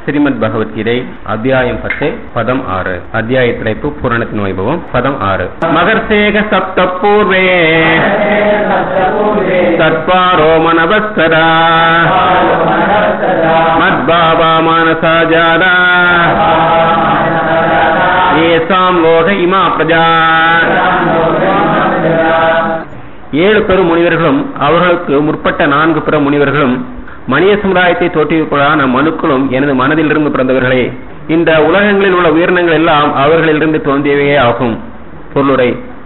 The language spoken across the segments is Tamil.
ஸ்ரீமத் பகவத்கீதை அத்தியாயம் பத்து பதம் ஆறு அத்தியாய தலைப்பு பூரணத்தின் வைபவம் பதம் ஆறு மகர்சேக சப்த பூர்வே தத்வாரோ மனவஸ்தரா மத்பாவா மானசா ஜாதா ஏசாம் லோக இமா பிரஜா ஏழு பெரும் முனிவர்களும் அவர்களுக்கு முற்பட்ட நான்கு பிற முனிவர்களும் மனித சமுதாயத்தை தோற்றுவிப்பதான மனுக்களும் எனது மனதிலிருந்து பிறந்தவர்களே இந்த உலகங்களில் உள்ள உயிரினங்கள் எல்லாம் அவர்களிலிருந்து தோன்றியவையே ஆகும் பொருளுரை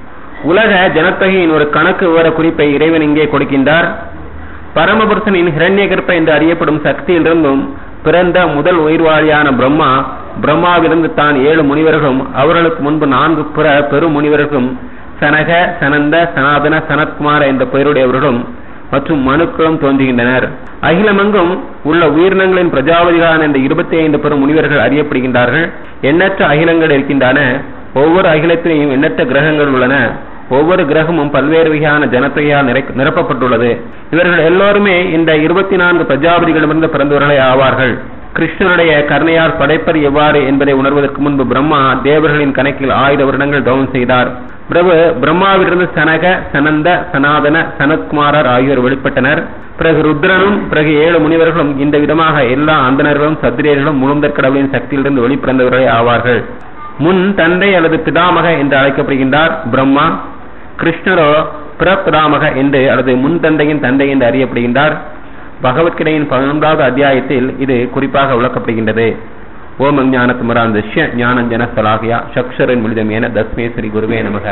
உலக ஜனத்தொகையின் ஒரு கணக்கு விவர குறிப்பை இறைவன் இங்கே கொடுக்கின்றார் பரமபுருஷனின் ஹிரண்யகற்ப என்று அறியப்படும் சக்தியிலிருந்தும் பிறந்த முதல் உயிர்வாளியான பிரம்மா பிரம்மாவிலிருந்து தான் ஏழு முனிவர்களும் அவர்களுக்கு முன்பு நான்கு பிற பெரும் முனிவர்களும் சனக சனந்த சனாதன சனத்குமார என்ற பெயருடையவர்களும் மற்றும் மனுக்களும் தோன்றுகின்றனர் அகிலமெங்கும் உள்ள உயிரினங்களின் பிரஜாபதிகளான இந்த இருபத்தி ஐந்து பெரும் முனிவர்கள் அறியப்படுகின்றார்கள் எண்ணற்ற அகிலங்கள் இருக்கின்றன ஒவ்வொரு அகிலத்திலையும் எண்ணற்ற கிரகங்கள் உள்ளன ஒவ்வொரு கிரகமும் பல்வேறு வகையான ஜனத்தொகையால் நிரப்பப்பட்டுள்ளது இவர்கள் எல்லோருமே இந்த இருபத்தி நான்கு பிரஜாபதிகளிடமிருந்து பிறந்தவர்களே ஆவார்கள் கிருஷ்ணனுடைய கருணையால் படைப்பது எவ்வாறு என்பதை உணர்வதற்கு முன்பு பிரம்மா தேவர்களின் கணக்கில் ஆயிரம் வருடங்கள் தவம் செய்தார் பிரபு பிரம்மாவிலிருந்து சனக சனந்த சனாதன சனத்குமாரர் ஆகியோர் வெளிப்பட்டனர் பிறகு ருத்ரனும் பிறகு ஏழு முனிவர்களும் இந்த விதமாக எல்லா அந்தனர்களும் சத்திரியர்களும் முழுந்தற் கடவுளின் சக்தியிலிருந்து வெளிப்பிறந்தவர்களே ஆவார்கள் முன் தந்தை அல்லது பிதாமக என்று அழைக்கப்படுகின்றார் பிரம்மா கிருஷ்ணரோ பிரபிதாமக என்று அல்லது முன் தந்தையின் தந்தை என்று அறியப்படுகின்றார் பகவத்கீதையின் பதினொன்றாவது அத்தியாயத்தில் இது குறிப்பாக விளக்கப்படுகின்றது ஓம் ஞானத்துமராந்தஷ்ய ஞானஞ்சன சலாகியா சக்ஷரின் முழுதமேன தஸ்மே ஸ்ரீ குருவே நமக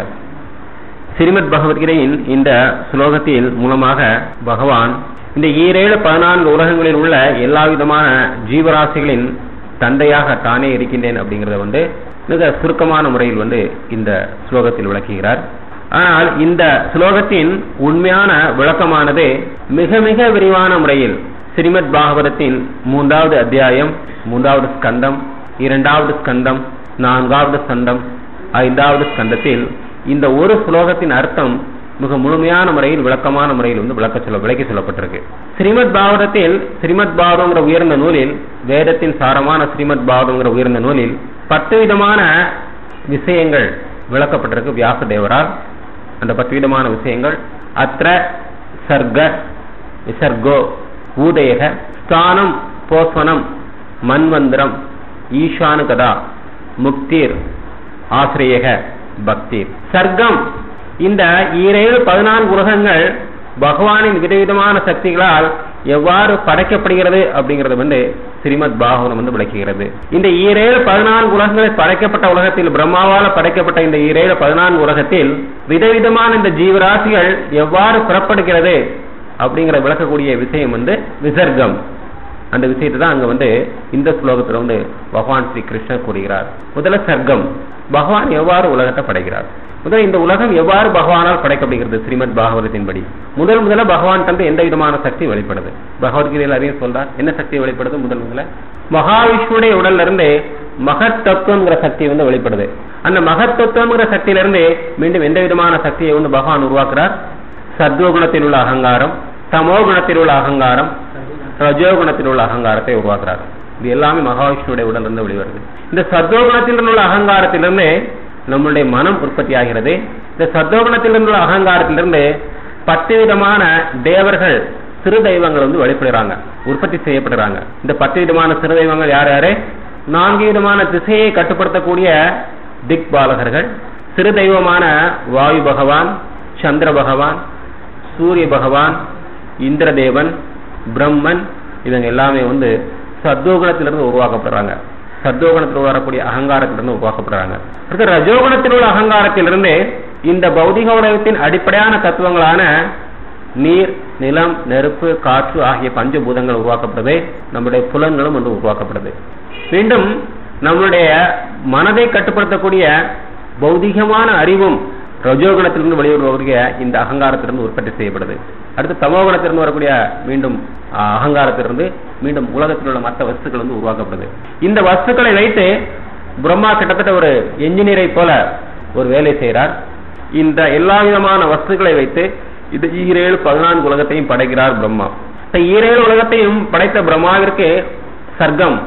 ஸ்ரீமத் பகவத்கீதையின் இந்த ஸ்லோகத்தில் மூலமாக பகவான் இந்த ஈரேழு பதினான்கு உலகங்களில் உள்ள எல்லா விதமான ஜீவராசிகளின் தந்தையாக தானே இருக்கின்றேன் அப்படிங்கறத வந்து மிக சுருக்கமான முறையில் வந்து இந்த ஸ்லோகத்தில் விளக்குகிறார் ஆனால் இந்த ஸ்லோகத்தின் உண்மையான விளக்கமானது மிக மிக விரிவான முறையில் ஸ்ரீமத் பாகவதத்தின் மூன்றாவது அத்தியாயம் மூன்றாவது ஸ்கந்தம் இரண்டாவது ஸ்கந்தம் நான்காவது ஸ்கந்தம் ஐந்தாவது ஸ்கந்தத்தில் இந்த ஒரு ஸ்லோகத்தின் அர்த்தம் மிக முழுமையான முறையில் விளக்கமான முறையில் வந்து விளக்க சொல்ல விளக்கி சொல்லப்பட்டிருக்கு ஸ்ரீமத் பாகவதத்தில் ஸ்ரீமத் பாகவதங்கிற உயர்ந்த நூலில் வேதத்தின் சாரமான ஸ்ரீமத் பாகவதங்கிற உயர்ந்த நூலில் பத்து விதமான விஷயங்கள் விளக்கப்பட்டிருக்கு வியாசதேவரால் அந்த பத்து விதமான விஷயங்கள் அத்த சர்க்க விசர்கோ ஊதயக ஸ்தானம் போஸ்வனம் மன்வந்திரம் ஈஷானு கதா முக்தீர் ஆசிரியக பக்தீர் சர்க்கம் இந்த ஈரேழு பதினான்கு உலகங்கள் பகவானின் விதவிதமான சக்திகளால் எவ்வாறு படைக்கப்படுகிறது அப்படிங்கறது வந்து ஸ்ரீமத் பாகவனம் வந்து விளக்குகிறது இந்த ஈரேழு பதினான்கு உலகங்களில் படைக்கப்பட்ட உலகத்தில் பிரம்மாவால படைக்கப்பட்ட இந்த ஈரேழு பதினான்கு உலகத்தில் விதவிதமான இந்த ஜீவராசிகள் எவ்வாறு புறப்படுகிறது அப்படிங்கிற விளக்கக்கூடிய விஷயம் வந்து விசர்க்கம் அந்த விஷயத்தை தான் அங்க வந்து இந்த ஸ்லோகத்துல வந்து பகவான் ஸ்ரீ கிருஷ்ணர் கூறுகிறார் முதல்ல சர்க்கம் பகவான் எவ்வாறு உலகத்தை படைக்கிறார் முதல் இந்த உலகம் எவ்வாறு பகவானால் படைக்கப்படுகிறது ஸ்ரீமத் பாகவதத்தின்படி முதல் முதல்ல பகவான் தந்து எந்த விதமான சக்தி வெளிப்படுது பகவத்கீதையில் அதையும் சொல்றார் என்ன சக்தி வெளிப்படுது முதல் முதல்ல மகாவிஷ்ணுடைய உடல்ல இருந்து மகத்தத்துவங்கிற சக்தி வந்து வெளிப்படுது அந்த மகத்தத்துவங்கிற சக்தியிலிருந்து மீண்டும் எந்த விதமான சக்தியை வந்து பகவான் உருவாக்குறார் சத்வகுணத்தில் உள்ள அகங்காரம் தமோ குணத்தில் உள்ள அகங்காரம் ரஜோகுணத்தில் உள்ள அகங்காரத்தை உருவாக்குறார் இது எல்லாமே மகாவிஷ்ணுடைய உடல் இருந்து வெளிவருது இந்த சத்வகுணத்தில் உள்ள அகங்காரத்திலிருந்து நம்மளுடைய மனம் உற்பத்தி ஆகிறது இந்த சத்வகுணத்தில் உள்ள அகங்காரத்திலிருந்து பத்து விதமான தேவர்கள் சிறு தெய்வங்கள் வந்து வெளிப்படுறாங்க உற்பத்தி செய்யப்படுறாங்க இந்த பத்து விதமான சிறு தெய்வங்கள் யார் யாரு நான்கு விதமான திசையை கட்டுப்படுத்தக்கூடிய திக் பாலகர்கள் சிறு தெய்வமான வாயு பகவான் சந்திர பகவான் சூரிய பகவான் இந்திரதேவன் பிரம்மன் இவங்க எல்லாமே வந்து சத்வகுணத்திலிருந்து உருவாக்கப்படுறாங்க சத்வகுணத்தில் வரக்கூடிய அகங்காரத்திலிருந்து உருவாக்கப்படுறாங்க அடுத்து ரஜோகுணத்தில் உள்ள அகங்காரத்திலிருந்து இந்த பௌதிக உலகத்தின் அடிப்படையான தத்துவங்களான நீர் நிலம் நெருப்பு காற்று ஆகிய பஞ்சபூதங்கள் உருவாக்கப்படுது நம்முடைய புலன்களும் வந்து உருவாக்கப்படுது மீண்டும் நம்முடைய மனதை கட்டுப்படுத்தக்கூடிய பௌதிகமான அறிவும் ரஜோகுணத்திலிருந்து வெளிவரக்கூடிய இந்த அகங்காரத்திலிருந்து உற்பத்தி செய்யப்படுது அடுத்து தமோகுணத்திலிருந்து வரக்கூடிய மீண்டும் அகங்காரத்திலிருந்து மீண்டும் உலகத்தில் உள்ள மற்ற வஸ்துக்கள் வந்து உருவாக்கப்படுது இந்த வஸ்துக்களை வைத்து பிரம்மா கிட்டத்தட்ட ஒரு என்ஜினியரை போல ஒரு வேலை செய்கிறார் இந்த எல்லா விதமான வஸ்துக்களை வைத்து இது ஈரேழு பதினான்கு உலகத்தையும் படைக்கிறார் பிரம்மா ஈரேழு உலகத்தையும் படைத்த பிரம்மாவிற்கு சர்க்கம்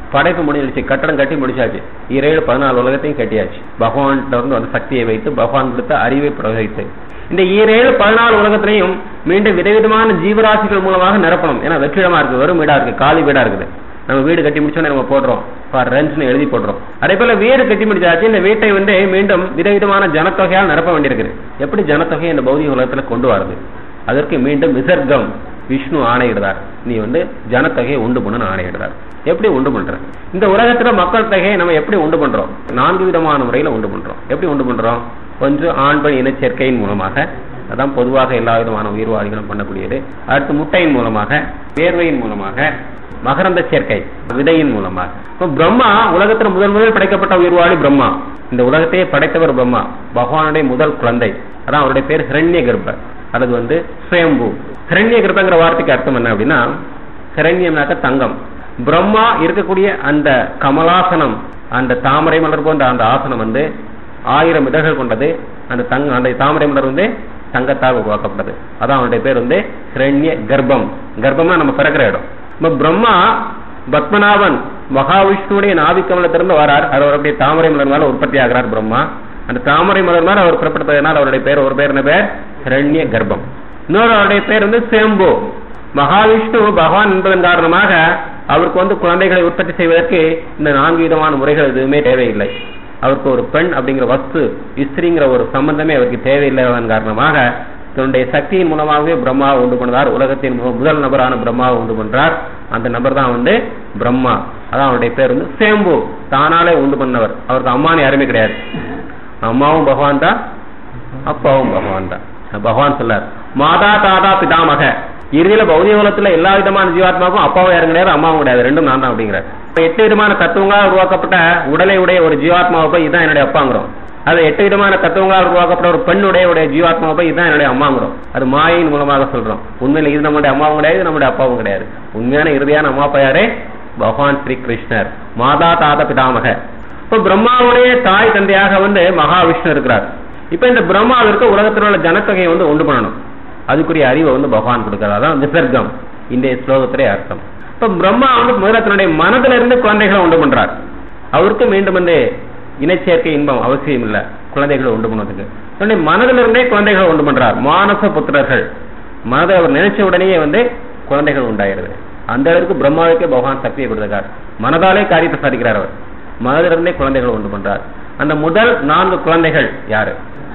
படைப்பு முடிஞ்சிருச்சு கட்டடம் கட்டி முடிச்சாச்சு ஈரேழு பதினாலு உலகத்தையும் கட்டியாச்சு பகவான்கிட்ட இருந்து அந்த சக்தியை வைத்து பகவான் கொடுத்த அறிவை பிரவகித்து இந்த ஈரேழு பதினாலு உலகத்திலையும் மீண்டும் விதவிதமான ஜீவராசிகள் மூலமாக நிரப்பணும் ஏன்னா வெற்றிடமா இருக்கு வெறும் வீடா இருக்கு காலி வீடா இருக்குது நம்ம வீடு கட்டி முடிச்சோன்னே நம்ம போடுறோம் ஃபார் ரெண்ட்ஸ்னு எழுதி போடுறோம் அதே போல வீடு கட்டி முடிச்சாச்சு இந்த வீட்டை வந்து மீண்டும் விதவிதமான ஜனத்தொகையால் நிரப்ப வேண்டியிருக்குது எப்படி ஜனத்தொகையை இந்த பௌதிக உலகத்துல கொண்டு வரது அதற்கு மீண்டும் விசர்க்கம் விஷ்ணு ஆணையிடுறார் நீ வந்து ஜனத்தொகையை உண்டு பண்ணுன்னு ஆணையிடுறார் எப்படி உண்டு பண்ற இந்த உலகத்துல மக்கள் தொகையை நம்ம எப்படி உண்டு பண்றோம் நான்கு விதமான முறையில உண்டு பண்றோம் எப்படி உண்டு பண்றோம் ஒன்று ஆண் பெண் இனச்சேர்க்கையின் மூலமாக அதான் பொதுவாக எல்லா விதமான உயிர்வாளிகளும் பண்ணக்கூடியது அடுத்து முட்டையின் மூலமாக வேர்வையின் மூலமாக மகரந்த சேர்க்கை விதையின் மூலமாக இப்ப பிரம்மா உலகத்துல முதல் முதல் படைக்கப்பட்ட உயிர்வாளி பிரம்மா இந்த உலகத்தையே படைத்தவர் பிரம்மா பகவானுடைய முதல் குழந்தை அதான் அவருடைய பேர் ஹிரண்ய கர்ப்பர் அல்லது வந்து சுயம்பு ஹிரண்ய கர்ப்பங்கிற வார்த்தைக்கு அர்த்தம் என்ன அப்படின்னா ஹிரண்யம்னாக்க தங்கம் பிரம்மா இருக்கக்கூடிய அந்த கமலாசனம் அந்த தாமரை மலர் போன்ற அந்த ஆசனம் வந்து ஆயிரம் இதழ்கள் கொண்டது அந்த தங்க அந்த தாமரை மலர் வந்து தங்கத்தால் உருவாக்கப்பட்டது அதான் அவனுடைய பேர் வந்து ஹிரண்ய கர்ப்பம் கர்ப்பம்னா நம்ம பிறக்கிற இடம் இப்ப பிரம்மா பத்மநாபன் மகாவிஷ்ணுடைய நாவிக்கமலத்திலிருந்து வரார் அவர் அப்படியே தாமரை மலர் மேல உற்பத்தி ஆகிறார் பிரம்மா அந்த தாமரை மலர் மேல அவர் புறப்படுத்ததுனால அவருடைய பேர் ஒரு பேர் என்ன பேர் ஹிரண்ய கர்ப்பம் இன்னொரு அவருடைய பேர் வந்து சேம்பு மகாவிஷ்ணு பகவான் என்பதன் காரணமாக அவருக்கு வந்து குழந்தைகளை உற்பத்தி செய்வதற்கு இந்த நான்கு விதமான முறைகள் எதுவுமே தேவையில்லை அவருக்கு ஒரு பெண் அப்படிங்கிற வஸ்து இஸ்திரிங்கிற ஒரு சம்பந்தமே அவருக்கு தேவையில்லாதன் காரணமாக தன்னுடைய சக்தியின் மூலமாகவே பிரம்மாவை உண்டு பண்ணுறார் உலகத்தின் மு- முதல் நபரான பிரம்மாவை உண்டு பண்றார் அந்த நபர் தான் வந்து பிரம்மா அதான் அவருடைய பேர் வந்து சேம்பு தானாலே உண்டு பண்ணவர் அவருக்கு அம்மானு யாருமே கிடையாது அம்மாவும் பகவான் தான் அப்பாவும் பகவான் தான் பகவான் சொல்லார் மாதா தாதா பிதாமக இறுதியில பௌதிக உலகத்துல எல்லா விதமான ஜீவாத்மாவுக்கும் அப்பாவும் யாரும் கிடையாது அம்மாவும் கிடையாது ரெண்டும் நான் தான் அப்படிங்கிறார் இப்ப எட்டு விதமான தத்துவங்களால் உருவாக்கப்பட்ட உடலை உடைய ஒரு ஜீவாத்மாவை போய் இதான் என்னுடைய அப்பாங்கிறோம் அது எட்டு விதமான தத்துவங்களால் உருவாக்கப்பட்ட ஒரு பெண்ணுடைய உடைய ஜீவாத்மாவை போய் இதான் என்னுடைய அம்மாங்கிறோம் அது மாயின் மூலமாக சொல்றோம் உண்மையில இது நம்முடைய அம்மாவும் கிடையாது நம்முடைய அப்பாவும் கிடையாது உண்மையான இறுதியான அம்மா அப்பா யாரே பகவான் ஸ்ரீ கிருஷ்ணர் மாதா தாத பிதாமக இப்ப பிரம்மாவுடைய தாய் தந்தையாக வந்து மகாவிஷ்ணு இருக்கிறார் இப்ப இந்த பிரம்மாவிற்கு உலகத்தில் உள்ள ஜனத்தொகையை வந்து உண்டு பண்ணணும் அதுக்குரிய அறிவை வந்து பகவான் கொடுக்கிறார் அதான் விசர்க்கம் இந்த ஸ்லோகத்திலே அர்த்தம் இப்ப பிரம்மா வந்து முதல்ல தன்னுடைய மனதில இருந்து குழந்தைகளை உண்டு பண்றார் அவருக்கு மீண்டும் வந்து இனச்சேர்க்கை இன்பம் அவசியம் இல்ல குழந்தைகளை உண்டு பண்ணுவதற்கு தன்னுடைய மனதில இருந்தே குழந்தைகளை உண்டு பண்றார் மானச புத்திரர்கள் மனதை அவர் நினைச்ச உடனேயே வந்து குழந்தைகள் உண்டாயிருது அந்த அளவுக்கு பிரம்மாவுக்கே பகவான் சக்தியை கொடுத்தார் மனதாலே காரியத்தை சாதிக்கிறார் அவர் மனதிலிருந்தே குழந்தைகளை உண்டு பண்றார் அந்த முதல் நான்கு குழந்தைகள் யாரு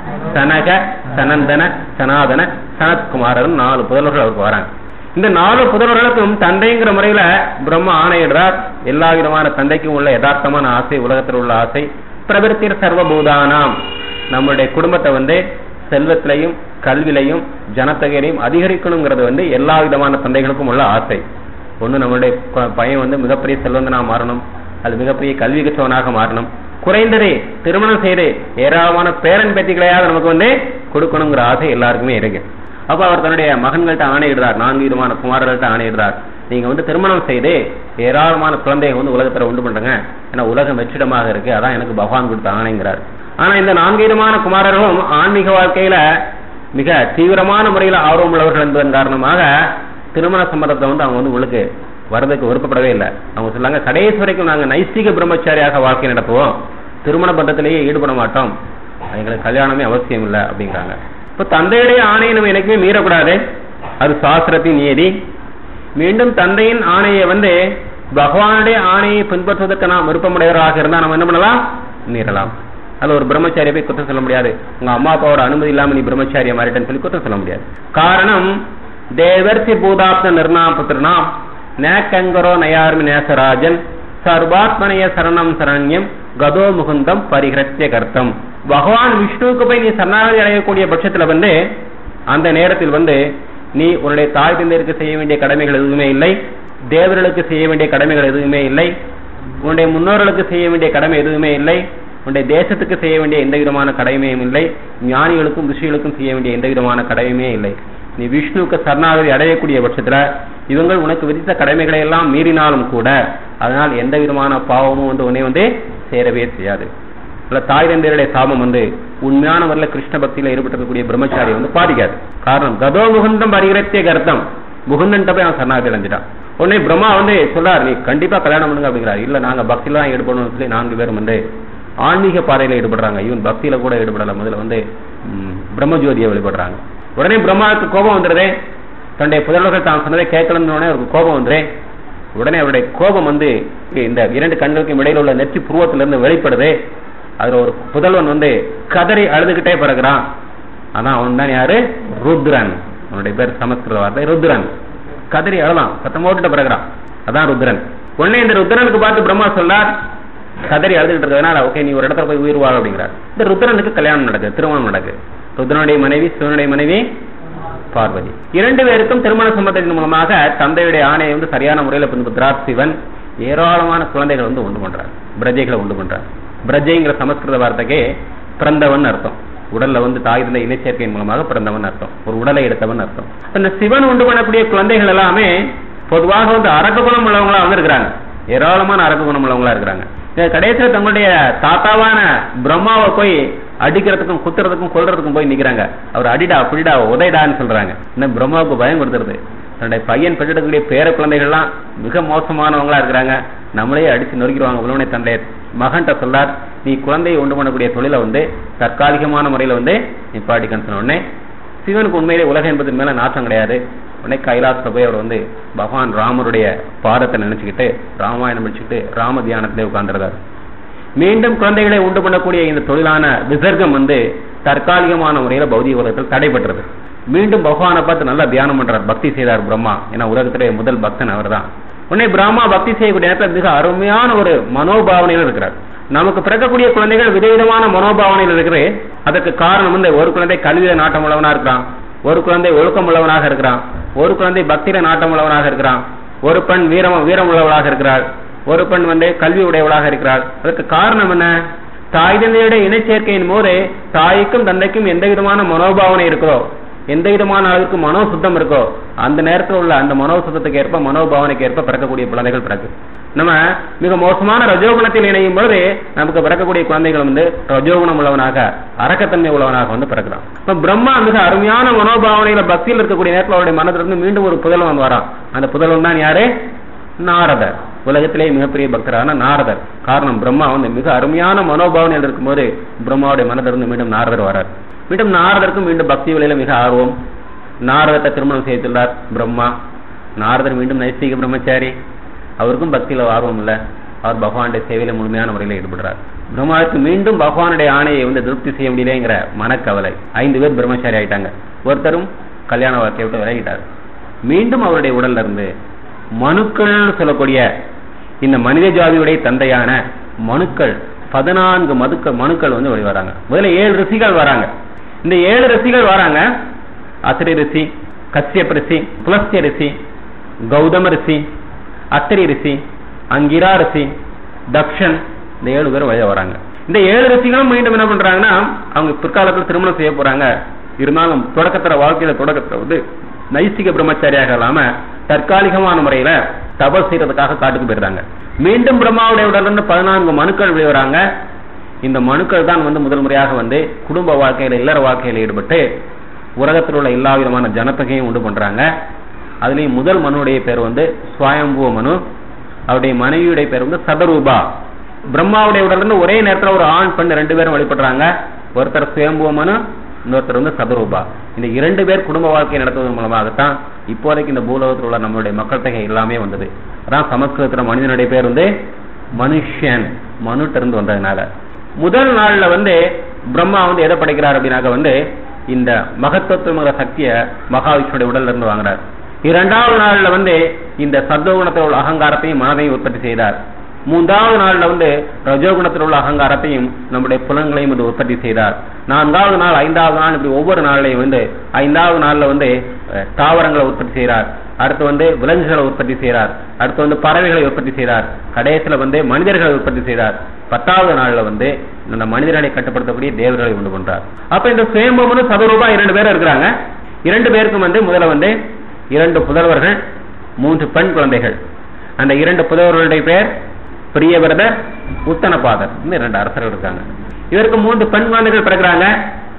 சனக சனந்தன சனாதன சனத்குமாரர் நாலு புதல்வர்கள் அவருக்கு வராங்க இந்த நாலு புதல்வர்களுக்கும் தந்தைங்கிற முறையில பிரம்மா ஆணையிடுறார் எல்லா விதமான தந்தைக்கும் உள்ள யதார்த்தமான ஆசை உலகத்தில் உள்ள ஆசை பிரவிற்த்திர் சர்வபூதானாம் நம்மளுடைய குடும்பத்தை வந்து செல்வத்திலையும் கல்விலையும் ஜனத்தொகையிலையும் அதிகரிக்கணுங்கிறது வந்து எல்லா விதமான தந்தைகளுக்கும் உள்ள ஆசை ஒண்ணு நம்மளுடைய ப- பையன் வந்து மிகப்பெரிய செல்வந்தனா மாறணும் அது மிகப்பெரிய கல்வி கற்றவனாக மாறணும் குறைந்ததே திருமணம் செய்து ஏராளமான பேரன் பேத்திகளையாவது நமக்கு வந்து கொடுக்கணுங்கிற ஆசை எல்லாருக்குமே இருக்கு அப்ப அவர் தன்னுடைய மகன்கள்ட்ட ஆணையிடுறார் நான்கு விதமான குமாரர்கள்ட்ட ஆணையிடுறார் நீங்க வந்து திருமணம் செய்து ஏராளமான குழந்தையை வந்து உலகத்துல உண்டு பண்றங்க ஏன்னா உலகம் வெற்றிடமாக இருக்கு அதான் எனக்கு பகவான் கொடுத்த ஆணைங்கிறார் ஆனா இந்த நான்கு விதமான குமாரர்களும் ஆன்மீக வாழ்க்கையில மிக தீவிரமான முறையில் ஆர்வம் உள்ளவர்கள் என்பதன் காரணமாக திருமண சம்மதத்தை வந்து அவங்க வந்து உங்களுக்கு வரதுக்கு விருப்பப்படவே இல்லை அவங்க சொல்லாங்க கடைசி வரைக்கும் நாங்க நைஷ்டிக பிரம்மச்சாரியாக வாழ்க்கை நடத்துவோம் திருமண பந்தத்திலேயே ஈடுபட மாட்டோம் எங்களுக்கு கல்யாணமே அவசியம் இல்லை அப்படிங்கிறாங்க இப்ப தந்தையுடைய ஆணையை நம்ம எனக்குமே மீறக்கூடாது அது சாஸ்திரத்தின் நியதி மீண்டும் தந்தையின் ஆணையை வந்து பகவானுடைய ஆணையை பின்பற்றுவதற்கு நாம் விருப்பமுடையவராக இருந்தா நம்ம என்ன பண்ணலாம் மீறலாம் அதுல ஒரு பிரம்மச்சாரியை போய் குற்றம் சொல்ல முடியாது உங்க அம்மா அப்பாவோட அனுமதி இல்லாம நீ பிரம்மச்சாரியா மாறிட்டேன்னு சொல்லி குற்றம் சொல்ல முடியாது காரணம் தேவர்சி பூதாத்ம நிர்ணாம் புத்திரனாம் நேக்கங்கரோ நயார்மி நேசராஜன் சர்வாத்மனைய சரணம் சரண்யம் கதோ முகுந்தம் பரிகிரத்திய கர்த்தம் பகவான் விஷ்ணுவுக்கு போய் நீ சரணாகதி அடையக்கூடிய பட்சத்துல வந்து அந்த நேரத்தில் வந்து நீ உன்னுடைய தாய் தந்தையருக்கு செய்ய வேண்டிய கடமைகள் எதுவுமே இல்லை தேவர்களுக்கு செய்ய வேண்டிய கடமைகள் எதுவுமே இல்லை உன்னுடைய முன்னோர்களுக்கு செய்ய வேண்டிய கடமை எதுவுமே இல்லை உன்னுடைய தேசத்துக்கு செய்ய வேண்டிய எந்த விதமான கடமையும் இல்லை ஞானிகளுக்கும் ரிஷிகளுக்கும் செய்ய வேண்டிய எந்த விதமான கடமையுமே இல்லை நீ விஷ்ணுவுக்கு சரணாகதி அடையக்கூடிய பட்சத்துல இவங்கள் உனக்கு விதித்த கடமைகளை எல்லாம் மீறினாலும் கூட அதனால் எந்த விதமான பாவமும் வந்து உன்னை வந்து சேரவே செய்யாது இல்ல தாய் தந்தையருடைய சாபம் வந்து உண்மையான வரல கிருஷ்ண பக்தியில ஈடுபட்டிருக்கக்கூடிய பிரம்மச்சாரி வந்து பாதிக்காது காரணம் கதோ முகுந்தம் பரிகிரத்திய கர்த்தம் முகுந்தன் போய் அவன் சரணாகதி அடைஞ்சிட்டான் உடனே பிரம்மா வந்து சொல்றார் நீ கண்டிப்பா கல்யாணம் பண்ணுங்க அப்படிங்கிறார் இல்ல நாங்க பக்தியில தான் ஈடுபடணும்னு சொல்லி நான்கு பேரும் வந்து ஆன்மீக பாதையில ஈடுபடுறாங்க ஈவன் பக்தியில கூட ஈடுபடல முதல்ல வந்து ம், பிரம்மஜோதியை வழிபடுறாங்க உடனே பிரம்மாவுக்கு கோபம் வந்துடுதே தன்னுடைய புதல்வர்கள் தான் சொன்னதை கேட்கலன்னு உடனே அவருக்கு கோபம் வந்துடுறே உடனே அவருடைய கோபம் வந்து இந்த இரண்டு கண்களுக்கும் இடையில உள்ள நெற்றி புருவத்திலிருந்து வெளிப்படுது அதுல ஒரு புதல்வன் வந்து கதறி அழுதுகிட்டே பிறகுறான் ஆனா அவன் தான் யாரு ருத்ரன் அவனுடைய பேர் சமஸ்கிருத வார்த்தை ருத்ரன் கதறி அழலாம் சத்தம் போட்டுட்டு பிறகுறான் அதான் ருத்ரன் உடனே இந்த ருத்ரனுக்கு பார்த்து பிரம்மா சொன்னார் கதறி அழுதுகிட்டு இருக்கிறதுனால ஓகே நீ ஒரு இடத்துல போய் உயிர் வாழ அப்படிங்கிறார் இந்த ருத்ரனுக்கு கல்யாணம் நடக்குது திருமணம் நடக்குது ருத்ரனுடைய மனைவி சிவனுடைய மனைவி பார்வதி இரண்டு பேருக்கும் திருமண சம்பந்தத்தின் மூலமாக தந்தையுடைய ஆணையை வந்து சரியான முறையில் பின்பற்றுறார் சிவன் ஏராளமான குழந்தைகள் வந்து உண்டு பண்றார் பிரஜைகளை உண்டு பண்றார் பிரஜைங்கிற சமஸ்கிருத வார்த்தைக்கே பிறந்தவன் அர்த்தம் உடல்ல வந்து தாய் தந்தை இணைச்சேர்க்கையின் மூலமாக பிறந்தவன் அர்த்தம் ஒரு உடலை எடுத்தவன் அர்த்தம் இந்த சிவன் உண்டு பண்ணக்கூடிய குழந்தைகள் எல்லாமே பொதுவாக வந்து அரக்க குணம் உள்ளவங்களா வந்து இருக்கிறாங்க ஏராளமான அரக்க குணம் உள்ளவங்களா இருக்கிறாங்க இந்த கடைசியில் தங்களுடைய தாத்தாவான பிரம்மாவை போய் அடிக்கிறதுக்கும் குத்துறதுக்கும் கொல்றதுக்கும் போய் நிக்கிறாங்க அவர் அடிடா புடிடா உதைடான்னு சொல்றாங்க இன்னும் பிரம்மாவுக்கு பயம் கொடுத்துருது தன்னுடைய பையன் பெற்றெடுக்கக்கூடிய பேர குழந்தைகள்லாம் மிக மோசமானவங்களா இருக்கிறாங்க நம்மளே அடிச்சு நொறுக்கிடுவாங்க உடனே தன்னுடைய மகன்கிட்ட சொல்லார் நீ குழந்தையை உண்டு பண்ணக்கூடிய தொழிலை வந்து தற்காலிகமான முறையில வந்து நிப்பாட்டிக்கன்னு சொன்ன உடனே சிவனுக்கு உண்மையிலே உலகம் என்பது மேல நாட்டம் கிடையாது உடனே கைலாசத்துல போய் அவர் வந்து பகவான் ராமருடைய பாதத்தை நினைச்சுக்கிட்டு ராமாயணம் படிச்சுக்கிட்டு ராம தியானத்திலே உட்கார்ந்துருந்தார் மீண்டும் குழந்தைகளை உண்டு பண்ணக்கூடிய இந்த தொழிலான விசர்க்கம் வந்து தற்காலிகமான முறையில பௌதிக உலகத்தில் தடைபட்டது மீண்டும் பகவானை பார்த்து நல்லா தியானம் பண்றார் பக்தி செய்தார் பிரம்மா ஏன்னா உலகத்திலே முதல் பக்தன் அவர்தான் உடனே பிரம்மா பக்தி செய்யக்கூடிய நேரத்தில் மிக அருமையான ஒரு மனோபாவனையில் இருக்கிறார் நமக்கு பிறக்கக்கூடிய குழந்தைகள் விதவிதமான மனோபாவனையில் இருக்கிறது அதற்கு காரணம் வந்து ஒரு குழந்தை கல்வியில நாட்டம் உள்ளவனா இருக்கிறான் ஒரு குழந்தை ஒழுக்கம் உள்ளவனாக இருக்கிறான் ஒரு குழந்தை பக்தியில நாட்டம் உள்ளவனாக இருக்கிறான் ஒரு பெண் வீரம் வீரம் உள்ளவளாக இருக்கிறாள் ஒரு பெண் வந்து கல்வி உடையவளாக இருக்கிறாள் அதற்கு காரணம் என்ன தாய் தந்தையுடைய இணைச்சேர்க்கையின் போது தாய்க்கும் தந்தைக்கும் எந்த விதமான மனோபாவனை இருக்கோ எந்த விதமான அளவுக்கு மனோ சுத்தம் இருக்கோ அந்த நேரத்தில் உள்ள அந்த மனோ சுத்தத்துக்கு ஏற்ப மனோபாவனைக்கு ஏற்ப பிறக்கக்கூடிய குழந்தைகள் பிறகு நம்ம மிக மோசமான ரஜோகுணத்தில் இணையும் பொழுது நமக்கு பிறக்கக்கூடிய குழந்தைகள் வந்து ரஜோகுணம் உள்ளவனாக அரக்கத்தன்மை உள்ளவனாக வந்து பிறக்கிறான் இப்ப பிரம்மா மிக அருமையான மனோபாவனையில பக்தியில் இருக்கக்கூடிய நேரத்தில் அவருடைய மனதிலிருந்து மீண்டும் ஒரு புதல்வன் வரான் அந்த புதல்வன் தான் யாரு நாரதர் உலகத்திலே மிகப்பெரிய பக்தரான நாரதர் காரணம் பிரம்மா வந்து மிக அருமையான மனோபாவனையில் இருக்கும்போது பிரம்மாவுடைய மனதிலிருந்து மீண்டும் நாரதர் வரார் மீண்டும் நாரதருக்கும் மீண்டும் பக்தி வழியில மிக ஆர்வம் நாரதத்தை திருமணம் செய்துள்ளார் பிரம்மா நாரதர் மீண்டும் நைஸ்திக பிரம்மச்சாரி அவருக்கும் பக்தியில ஆர்வம் இல்ல அவர் பகவானுடைய சேவையில முழுமையான முறையில் ஈடுபடுறார் பிரம்மாவுக்கு மீண்டும் பகவானுடைய ஆணையை வந்து திருப்தி செய்ய முடியலங்கிற மனக்கவலை ஐந்து பேர் பிரம்மச்சாரி ஆயிட்டாங்க ஒருத்தரும் கல்யாண வாழ்க்கையை விட்டு விலகிட்டார் மீண்டும் அவருடைய உடல்ல இருந்து மனுக்கள் சொல்லக்கூடிய இந்த மனித ஜாதியுடைய தந்தையான மனுக்கள் பதினான்கு மதுக்கள் மனுக்கள் வந்து வெளிவராங்க முதல்ல ஏழு ரிஷிகள் வராங்க இந்த ஏழு ரிஷிகள் வராங்க அத்திரி ரிஷி கஷ்யப் ரிஷி புலஸ்திய ரிஷி கௌதம ரிஷி அத்திரி ரிஷி அங்கிரா ரிஷி தக்ஷன் இந்த ஏழு பேரும் வெளியே வராங்க இந்த ஏழு ரிஷிகளும் மீண்டும் என்ன பண்றாங்கன்னா அவங்க பிற்காலத்தில் திருமணம் செய்ய போறாங்க இருந்தாலும் தொடக்கத்துல வாழ்க்கையில தொடக்கத்துல வந்து நைசிக பிரம்மச்சாரியாக இல்லாம தற்காலிகமான முறையில தபஸ் செய்யறதுக்காக காட்டுக்கு போயிடுறாங்க மீண்டும் பிரம்மாவுடைய உடல்ல இருந்து பதினான்கு மனுக்கள் வெளிவராங்க இந்த மனுக்கள் தான் வந்து முதல் முறையாக வந்து குடும்ப வாழ்க்கையில இல்லற வாழ்க்கையில ஈடுபட்டு உலகத்தில் உள்ள எல்லா விதமான ஜனத்தொகையும் உண்டு பண்றாங்க அதுலயும் முதல் மனுடைய பேர் வந்து சுவயம்புவ மனு அவருடைய மனைவியுடைய பேர் வந்து சதரூபா பிரம்மாவுடைய உடல்ல இருந்து ஒரே நேரத்துல ஒரு ஆண் பெண் ரெண்டு பேரும் வழிபடுறாங்க ஒருத்தர் சுயம்புவ மனு இன்னொருத்தர் வந்து சதரூபா இந்த இரண்டு பேர் குடும்ப வாழ்க்கை நடத்துவதன் மூலமாகத்தான் இப்போதைக்கு இந்த பூலோகத்தில் உள்ள நம்மளுடைய மக்கள் தொகை எல்லாமே வந்தது அதான் சமஸ்கிருதத்துல மனிதனுடைய பேர் வந்து மனுஷன் மனுட்ட இருந்து வந்ததுனால முதல் நாள்ல வந்து பிரம்மா வந்து எதை படைக்கிறார் அப்படின்னாக்க வந்து இந்த மகத்துவத்துவங்கிற சக்திய மகாவிஷ்ணுடைய உடல்ல இருந்து வாங்குறார் இரண்டாவது நாள்ல வந்து இந்த சத்துவகுணத்தில் உள்ள அகங்காரத்தையும் மனதையும் உற்பத்தி செய்தார் மூன்றாவது நாள்ல வந்து ரஜோகுணத்தில் உள்ள அகங்காரத்தையும் நம்முடைய புலன்களையும் வந்து உற்பத்தி செய்தார் நான்காவது நாள் ஐந்தாவது நாள் இப்படி ஒவ்வொரு நாள்லையும் வந்து ஐந்தாவது நாள்ல வந்து அஹ், தாவரங்களை உற்பத்தி செய்கிறார் அடுத்து வந்து விலங்குகளை உற்பத்தி செய்கிறார் அடுத்து வந்து பறவைகளை உற்பத்தி செய்கிறார் கடைசியில வந்து மனிதர்களை உற்பத்தி செய்கிறார் பத்தாவது நாள்ல வந்து இந்த மனிதர்களை கட்டுப்படுத்தக்கூடிய தேவர்களை உண்டு பண்றார் அப்ப இந்த சுயம்பும் சதரூபா இரண்டு பேரும் இருக்கிறாங்க இரண்டு பேருக்கும் வந்து முதல்ல வந்து இரண்டு புதல்வர்கள் மூன்று பெண் குழந்தைகள் அந்த இரண்டு புதல்வர்களுடைய பேர் பிரியவரதர் உத்தனபாதர் இன்னும் இரண்டு அரசர்கள் இருக்காங்க இவருக்கு மூன்று பெண் குழந்தைகள் பிறகுறாங்க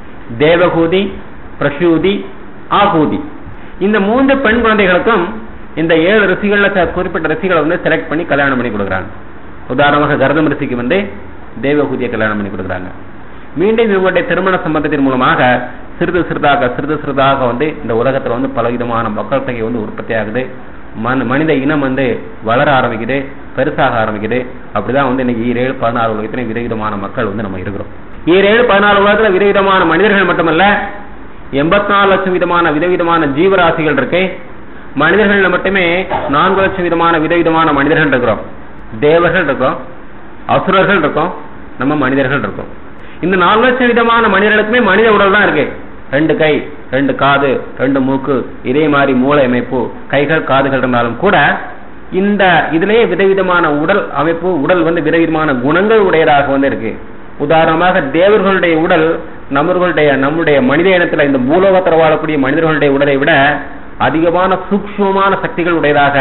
தேவகூதி பிரசூதி ஆகூதி இந்த மூன்று பெண் குழந்தைகளுக்கும் இந்த ஏழு ரிஷிகள்ல ச- குறிப்பிட்ட ரிஷிகளை வந்து செலக்ட் பண்ணி கல்யாணம் பண்ணி கொடுக்குறாங்க உதாரணமாக கர்தம் ரிஷிக்கு வந்து தேவகூதியை கல்யாணம் பண்ணி கொடுக்குறாங்க மீண்டும் இவங்களுடைய திருமண சம்பந்தத்தின் மூலமாக சிறிது சிறிதாக சிறிது சிறிதாக வந்து இந்த உலகத்துல வந்து பலவிதமான மக்கள் தொகை வந்து உற்பத்தி ஆகுது மன மனித இனம் வந்து வளர ஆரம்பிக்குது பெருசாக ஆரம்பிக்குது அப்படிதான் வந்து இன்னைக்கு ஈரேழு பதினாறு உலகத்துல விதவிதமான மக்கள் வந்து நம்ம இருக்கிறோம் ஈரேழு பதினாலு உலகத்துல விதவிதமான மனிதர்கள் மட்டுமல்ல எண்பத்தி நாலு லட்சம் விதமான விதவிதமான ஜீவராசிகள் இருக்கு மனிதர்கள்ல மட்டுமே நான்கு லட்சம் விதமான விதவிதமான மனிதர்கள் இருக்கிறோம் தேவர்கள் இருக்கோம் அசுரர்கள் இருக்கோம் நம்ம மனிதர்கள் இருக்கோம் இந்த நாலு லட்சம் விதமான மனிதர்களுக்குமே மனித உடல் தான் இருக்கு ரெண்டு கை ரெண்டு காது ரெண்டு மூக்கு இதே மாதிரி மூளை அமைப்பு கைகள் காதுகள் இருந்தாலும் கூட இந்த இதுலயே விதவிதமான உடல் அமைப்பு உடல் வந்து விதவிதமான குணங்கள் உடையதாக வந்து இருக்கு உதாரணமாக தேவர்களுடைய உடல் நம்மர்களுடைய நம்முடைய மனித இனத்துல இந்த பூலோகத்தில் வாழக்கூடிய மனிதர்களுடைய உடலை விட அதிகமான சூக்ஷ்மமான சக்திகள் உடையதாக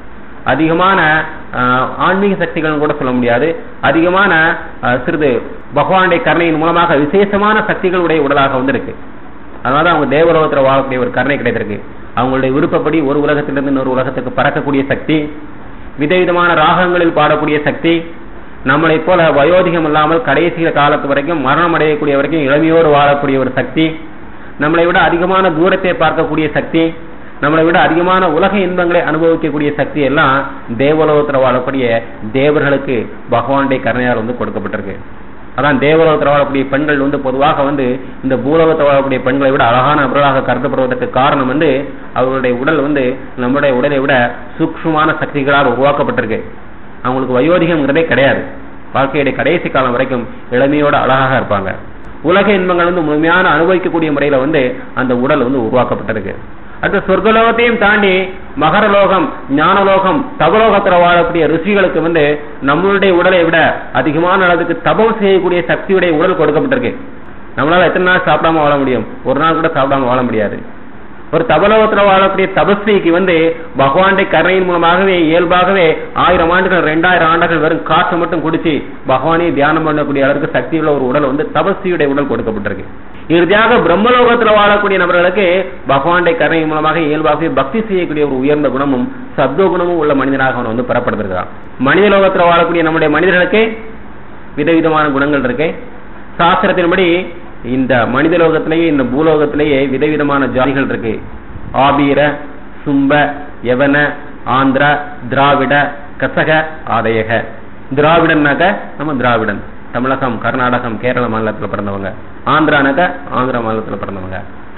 அதிகமான ஆஹ், ஆன்மீக சக்திகள் கூட சொல்ல முடியாது அதிகமான ஆஹ், சிறிது பகவானுடைய கருணையின் மூலமாக விசேஷமான சக்திகள் உடைய உடலாக வந்து இருக்கு அதனால அவங்க தேவலோகத்தில் வாழக்கூடிய ஒரு கருணை கிடைத்திருக்கு அவங்களுடைய விருப்பப்படி ஒரு உலகத்திலிருந்து இன்னொரு உலகத்துக்கு பறக்கக்கூடிய சக்தி விதவிதமான ராகங்களில் பாடக்கூடிய சக்தி நம்மளை போல வயோதிகம் இல்லாமல் கடைசி காலத்து வரைக்கும் மரணம் அடையக்கூடிய வரைக்கும் இளமையோடு வாழக்கூடிய ஒரு சக்தி நம்மளை விட அதிகமான தூரத்தை பார்க்கக்கூடிய சக்தி நம்மளை விட அதிகமான உலக இன்பங்களை அனுபவிக்கக்கூடிய சக்தி எல்லாம் தேவலோகத்துல வாழக்கூடிய தேவர்களுக்கு பகவானுடைய கருணையால் வந்து கொடுக்கப்பட்டிருக்கு அதான் தேவலோகத்தில் வாழக்கூடிய பெண்கள் வந்து பொதுவாக வந்து இந்த பூலோகத்தில் வாழக்கூடிய பெண்களை விட அழகான நபர்களாக கருதப்படுவதற்கு காரணம் வந்து அவர்களுடைய உடல் வந்து நம்முடைய உடலை விட சூக்ஷ்மமான சக்திகளால் உருவாக்கப்பட்டிருக்கு அவங்களுக்கு வயோதிகம்ங்கிறதே கிடையாது வாழ்க்கையுடைய கடைசி காலம் வரைக்கும் இளமையோட அழகாக இருப்பாங்க உலக இன்பங்கள் வந்து முழுமையான அனுபவிக்கக்கூடிய முறையில வந்து அந்த உடல் வந்து உருவாக்கப்பட்டிருக்கு அடுத்து சொர்க்கலோகத்தையும் தாண்டி மகரலோகம் ஞானலோகம் தவலோகத்துல வாழக்கூடிய ரிஷிகளுக்கு வந்து நம்மளுடைய உடலை விட அதிகமான அளவுக்கு தபம் செய்யக்கூடிய சக்தியுடைய உடல் கொடுக்கப்பட்டிருக்கு நம்மளால எத்தனை நாள் சாப்பிடாம வாழ முடியும் ஒரு நாள் கூட சாப்பிடாம வாழ முடியாது ஒரு தபலோகத்துல வாழக்கூடிய தபஸ்விக்கு வந்து பகவானுடைய கருணையின் மூலமாகவே இயல்பாகவே ஆயிரம் ஆண்டுகள் ரெண்டாயிரம் ஆண்டுகள் வெறும் காற்று மட்டும் குடிச்சு பகவானை தியானம் பண்ணக்கூடிய அளவுக்கு சக்தியுள்ள ஒரு உடல் வந்து தபஸ்வியுடைய உடல் கொடுக்கப்பட்டிருக்கு இறுதியாக பிரம்மலோகத்துல வாழக்கூடிய நபர்களுக்கு பகவானுடைய கருணையின் மூலமாக இயல்பாகவே பக்தி செய்யக்கூடிய ஒரு உயர்ந்த குணமும் சத்துவ குணமும் உள்ள மனிதனாக அவன் வந்து பெறப்படுத்திருக்கிறான் மனித லோகத்துல வாழக்கூடிய நம்முடைய மனிதர்களுக்கு விதவிதமான குணங்கள் இருக்கு சாஸ்திரத்தின்படி இந்த மனித லோகத்திலேயே இந்த பூலோகத்திலேயே விதவிதமான ஜாதிகள் இருக்கு ஆபீர சும்ப யவன ஆந்திர திராவிட கசக ஆதயக திராவிடன்னாக்க நம்ம திராவிடன் தமிழகம் கர்நாடகம் கேரள மாநிலத்துல பிறந்தவங்க ஆந்திரானாக்க ஆந்திரா மாநிலத்துல பிறந்தவங்க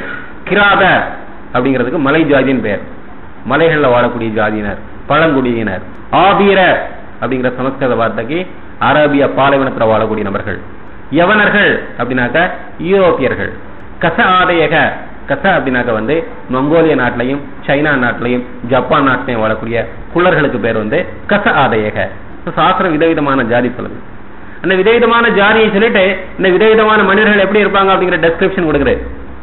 கிராத அப்படிங்கிறதுக்கு மலை ஜாதியின் பெயர் மலைகள்ல வாழக்கூடிய ஜாதியினர் பழங்குடியினர் ஆபீர அப்படிங்கிற சமஸ்கிருத வார்த்தைக்கு அரேபிய பாலைவனத்துல வாழக்கூடிய நபர்கள் யவனர்கள் அப்படின்னாக்க யூரோப்பியர்கள் கச ஆதையக கச அப்படின்னாக்க வந்து மங்கோலிய நாட்டிலையும் சைனா நாட்டிலையும் ஜப்பான் நாட்டிலையும் வாழக்கூடிய குள்ளர்களுக்கு பேர் வந்து கச ஆதையக சாஸ்திரம் விதவிதமான ஜாதி சொல்லுது அந்த விதவிதமான ஜாதியை சொல்லிட்டு இந்த விதவிதமான மனிதர்கள் எப்படி இருப்பாங்க அப்படிங்கிற டெஸ்கிரிப்ஷன் கொடுக்குறது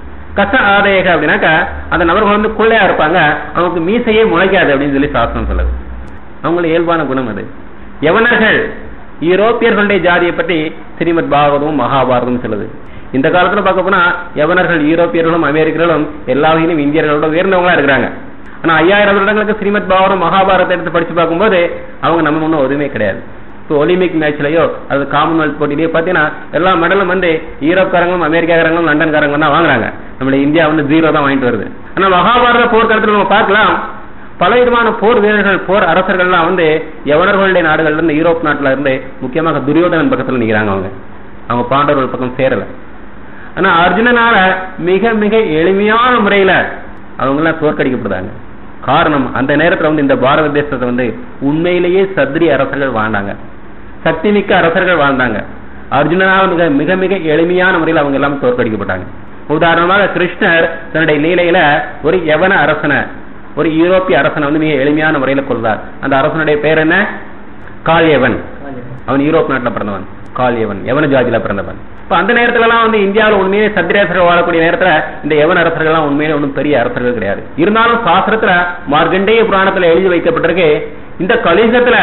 கச ஆதாயக அப்படின்னாக்கா அந்த நபர்கள் வந்து குள்ளையா இருப்பாங்க அவங்களுக்கு மீசையே முளைக்காது அப்படின்னு சொல்லி சாஸ்திரம் சொல்லுது அவங்கள இயல்பான குணம் அது யவனர்கள் யூரோப்பியர்களுடைய ஜாதியை பற்றி ஸ்ரீமத் பாகவதமும் மகாபாரதமும் சொல்லுது இந்த காலத்துல பார்க்க போனா யவனர்கள் யூரோப்பியர்களும் அமெரிக்கர்களும் எல்லா வகையிலும் இந்தியர்களோட உயர்ந்தவங்களா இருக்கிறாங்க ஆனா ஐயாயிரம் வருடங்களுக்கு ஸ்ரீமத் பாகவதம் மகாபாரதத்தை எடுத்து படிச்சு பார்க்கும்போது அவங்க நம்ம ஒன்றும் ஒதுவுமே கிடையாது இப்போ ஒலிம்பிக் மேட்ச்லயோ அது காமன்வெல்த் போட்டியிலயோ பாத்தீங்கன்னா எல்லா மெடலும் வந்து யூரோப்காரங்களும் அமெரிக்காக்காரங்களும் லண்டன்காரங்களும் தான் வாங்குறாங்க நம்மளுடைய இந்தியா வந்து ஜீரோ தான் வாங்கிட்டு வருது ஆனா மகாபாரத போர்க்களத்துல நம்ம பார்க்கலாம் பல விதமான போர் வீரர்கள் போர் அரசர்கள்லாம் வந்து யவனர்களுடைய நாடுகள்ல இருந்து யூரோப் நாட்டுல இருந்து முக்கியமாக துரியோதனன் பக்கத்துல நிக்கிறாங்க அவங்க அவங்க பாண்டவர்கள் பக்கம் சேரல ஆனா அர்ஜுனனால மிக மிக எளிமையான முறையில அவங்க எல்லாம் தோற்கடிக்கப்படுறாங்க காரணம் அந்த நேரத்துல வந்து இந்த பாரத தேசத்தை வந்து உண்மையிலேயே சத்திரிய அரசர்கள் வாழ்ந்தாங்க சக்தி மிக்க அரசர்கள் வாழ்ந்தாங்க அர்ஜுனனால் மிக மிக மிக எளிமையான முறையில் அவங்க எல்லாம் தோற்கடிக்கப்பட்டாங்க உதாரணமாக கிருஷ்ணர் தன்னுடைய லீலையில ஒரு யவன அரசனை ஒரு யூரோப்பிய அரசனை வந்து மிக எளிமையான முறையில கொள்வார் அந்த அரசனுடைய பேர் என்ன கால்யவன் அவன் யூரோப் நாட்டுல பிறந்தவன் கால்யவன் யவன ஜாதியில பிறந்தவன் இப்ப அந்த நேரத்துல எல்லாம் வந்து இந்தியாவில் உண்மையிலே சத்திரேசர்கள் வாழக்கூடிய நேரத்துல இந்த யவன அரசர்கள் எல்லாம் உண்மையிலே ஒன்றும் பெரிய அரசர்கள் கிடையாது இருந்தாலும் சாஸ்திரத்துல மார்கண்டேய புராணத்துல எழுதி வைக்கப்பட்டிருக்கு இந்த கலிசத்துல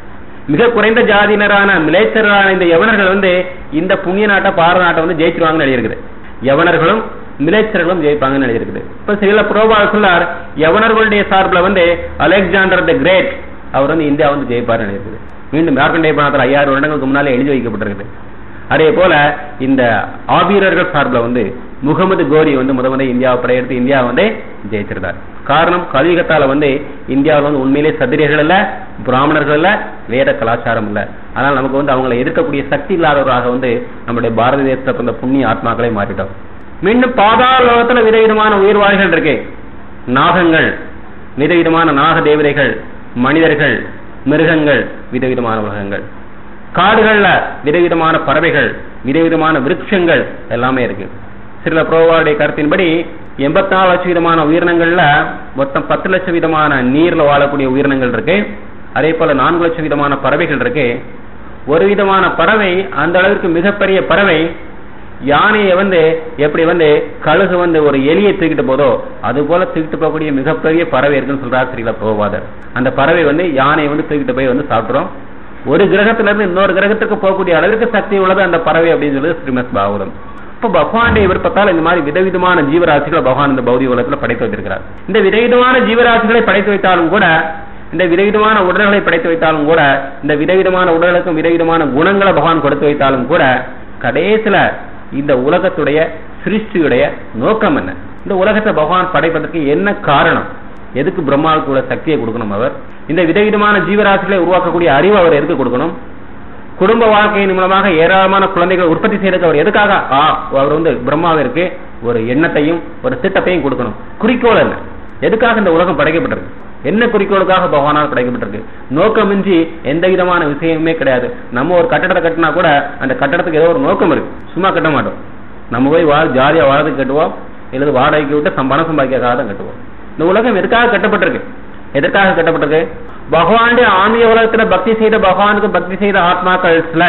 மிக குறைந்த ஜாதியினரான மிலேச்சரான இந்த யவனர்கள் வந்து இந்த புண்ணிய நாட்டை பாரத நாட்டை வந்து ஜெயிச்சிருவாங்கன்னு எழுதியிருக்குது யவனர்களும் மிலேச்சர்களும் ஜெயிப்பாங்கன்னு எழுதியிருக்குது இப்ப சில புரோபா சொல்லார் யவனர்களுடைய சார்பில் வந்து அலெக்சாண்டர் த கிரேட் அவர் வந்து இந்தியா வந்து ஜெயிப்பார் எழுதியிருக்குது மீண்டும் மார்க்கண்டேய புராணத்தில் ஐயாயிரம் வருடங்களுக்கு முன்னாலே எழுதி வைக்கப்பட்டிருக்குது அதே போல இந்த ஆபீரர்கள் சார்பில் வந்து முகமது கோரி வந்து முத முத இந்தியாவை படையெடுத்து இந்தியா வந்து ஜெயிச்சிருந்தார் காரணம் கலியுகத்தால வந்து இந்தியாவில் வந்து உண்மையிலே சத்திரியர்கள் இல்ல பிராமணர்கள் இல்ல வேத கலாச்சாரம் இல்ல அதனால நமக்கு வந்து அவங்களை எதிர்க்கக்கூடிய சக்தி இல்லாதவராக வந்து நம்முடைய பாரத தேசத்தை பிறந்த புண்ணிய ஆத்மாக்களை மாற்றிட்டோம் மீண்டும் பாதாள லோகத்துல விதவிதமான உயிர்வாழிகள் இருக்கு நாகங்கள் விதவிதமான நாக தேவதைகள் மனிதர்கள் மிருகங்கள் விதவிதமான உலகங்கள் காடுகள்ல விதவிதமான பறவைகள் விதவிதமான விருட்சங்கள் எல்லாமே இருக்கு சில புரோவாருடைய கருத்தின்படி எண்பத்தி நாலு லட்சம் விதமான உயிரினங்கள்ல மொத்தம் பத்து லட்சம் விதமான நீர்ல வாழக்கூடிய உயிரினங்கள் இருக்கு அதே போல நான்கு லட்சம் விதமான பறவைகள் இருக்கு ஒரு விதமான பறவை அந்த அளவிற்கு மிகப்பெரிய பறவை யானையை வந்து எப்படி வந்து கழுகு வந்து ஒரு எலியை தூக்கிட்டு போதோ அது போல தூக்கிட்டு போகக்கூடிய மிகப்பெரிய பறவை இருக்குன்னு சொல்றாரு ஸ்ரீல பிரபுபாதர் அந்த பறவை வந்து யானையை வந்து தூக்கிட்டு போய் வந்து சாப்பிடுறோம் ஒரு கிரகத்துல இருந்து இன்னொரு கிரகத்துக்கு போகக்கூடிய அளவிற்கு சக்தி உள்ளது அந்த பறவை அப்படின்னு சொல்லி ஸ்ரீமத் பாகவதம் இப்ப பகவானுடைய விருப்பத்தால் இந்த மாதிரி விதவிதமான ஜீவராசிகளை பகவான் இந்த பௌதிக உலகத்துல படைத்து வைத்திருக்கிறார் இந்த விதவிதமான ஜீவராசிகளை படைத்து வைத்தாலும் கூட இந்த விதவிதமான உடல்களை படைத்து வைத்தாலும் கூட இந்த விதவிதமான உடலுக்கும் விதவிதமான குணங்களை பகவான் கொடுத்து வைத்தாலும் கூட கடைசியில இந்த உலகத்துடைய சிருஷ்டியுடைய நோக்கம் என்ன இந்த உலகத்தை பகவான் படைப்பதற்கு என்ன காரணம் எதுக்கு பிரம்மாவுக்கு உள்ள சக்தியை கொடுக்கணும் அவர் இந்த விதவிதமான ஜீவராசிகளை உருவாக்கக்கூடிய அறிவு அவர் எதுக்கு கொடுக்கணும் குடும்ப வாழ்க்கையின் மூலமாக ஏராளமான குழந்தைகளை உற்பத்தி செய்யறதுக்கு அவர் எதுக்காக ஆ அவர் வந்து பிரம்மாவிற்கு ஒரு எண்ணத்தையும் ஒரு திட்டத்தையும் கொடுக்கணும் குறிக்கோள் என்ன எதுக்காக இந்த உலகம் படைக்கப்பட்டிருக்கு என்ன குறிக்கோளுக்காக பகவானால் படைக்கப்பட்டிருக்கு நோக்கமின்றி எந்த விதமான விஷயமுமே கிடையாது நம்ம ஒரு கட்டடத்தை கட்டினா கூட அந்த கட்டடத்துக்கு ஏதோ ஒரு நோக்கம் இருக்கு சும்மா கட்ட மாட்டோம் நம்ம போய் வாழ் ஜாலியா வாழறதுக்கு கட்டுவோம் இல்லது வாடகைக்கு விட்டு சம் பணம் சம்பாதிக்கிறதுக்காக தான் கட்டுவோம் இந்த உலகம் எதுக்காக கட்டப்பட்டிருக்கு எதற்காக கட்டப்பட்டிருக்கு பகவானுடைய ஆன்மீக உலகத்துல பக்தி செய்த பகவானுக்கு பக்தி செய்த ஆத்மாக்கள்ல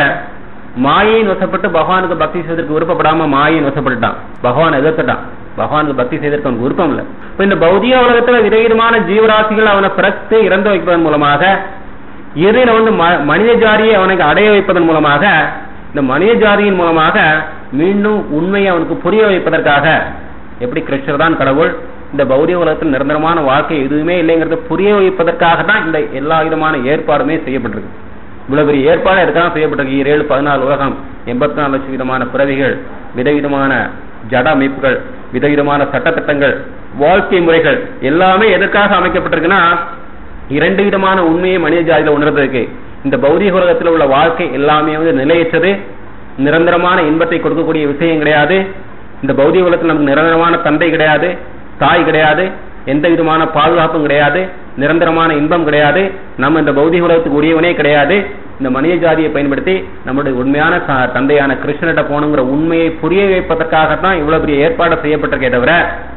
மாயை நொசப்பட்டு பகவானுக்கு பக்தி செய்வதற்கு விருப்பப்படாம மாயை நொசப்பட்டுட்டான் பகவான் எதிர்த்துட்டான் பகவானுக்கு பக்தி செய்வதற்கு அவனுக்கு விருப்பம் இல்லை இப்ப இந்த பௌதிக உலகத்துல விதவிதமான ஜீவராசிகள் அவனை பிறத்து இறந்து வைப்பதன் மூலமாக இறுதியில வந்து மனித ஜாதியை அவனுக்கு அடைய வைப்பதன் மூலமாக இந்த மனித ஜாதியின் மூலமாக மீண்டும் உண்மையை அவனுக்கு புரிய வைப்பதற்காக எப்படி கிருஷ்ணர் தான் கடவுள் இந்த பௌதிக உலகத்தில் நிரந்தரமான வாழ்க்கை எதுவுமே இல்லைங்கிறத புரிய வைப்பதற்காக தான் இந்த எல்லா விதமான ஏற்பாடுமே செய்யப்பட்டிருக்கு இவ்வளவு பெரிய ஏற்பாடு எதுக்காக செய்யப்பட்டிருக்கு ஏழு பதினாலு உலகம் எண்பத்தி நாலு லட்சம் விதமான பிறவிகள் விதவிதமான ஜட அமைப்புகள் விதவிதமான சட்டத்திட்டங்கள் வாழ்க்கை முறைகள் எல்லாமே எதற்காக அமைக்கப்பட்டிருக்குன்னா இரண்டு விதமான உண்மையை மனித ஜாதியில உணர்றதுக்கு இந்த பௌதிக உலகத்தில் உள்ள வாழ்க்கை எல்லாமே வந்து நிலையற்றது நிரந்தரமான இன்பத்தை கொடுக்கக்கூடிய விஷயம் கிடையாது இந்த பௌதிக உலகத்தில் நமக்கு நிரந்தரமான தந்தை கிடையாது தாய் கிடையாது எந்த விதமான பாதுகாப்பும் கிடையாது நிரந்தரமான இன்பம் கிடையாது நம்ம இந்த பௌதிக உலகத்துக்கு உரியவனே கிடையாது இந்த மனித ஜாதியை பயன்படுத்தி நம்முடைய உண்மையான தந்தையான கிருஷ்ணனிட்ட போகணுங்கிற உண்மையை புரிய வைப்பதற்காகத்தான் இவ்வளவு பெரிய ஏற்பாடு செய்யப்பட்டிருக்கே தவிர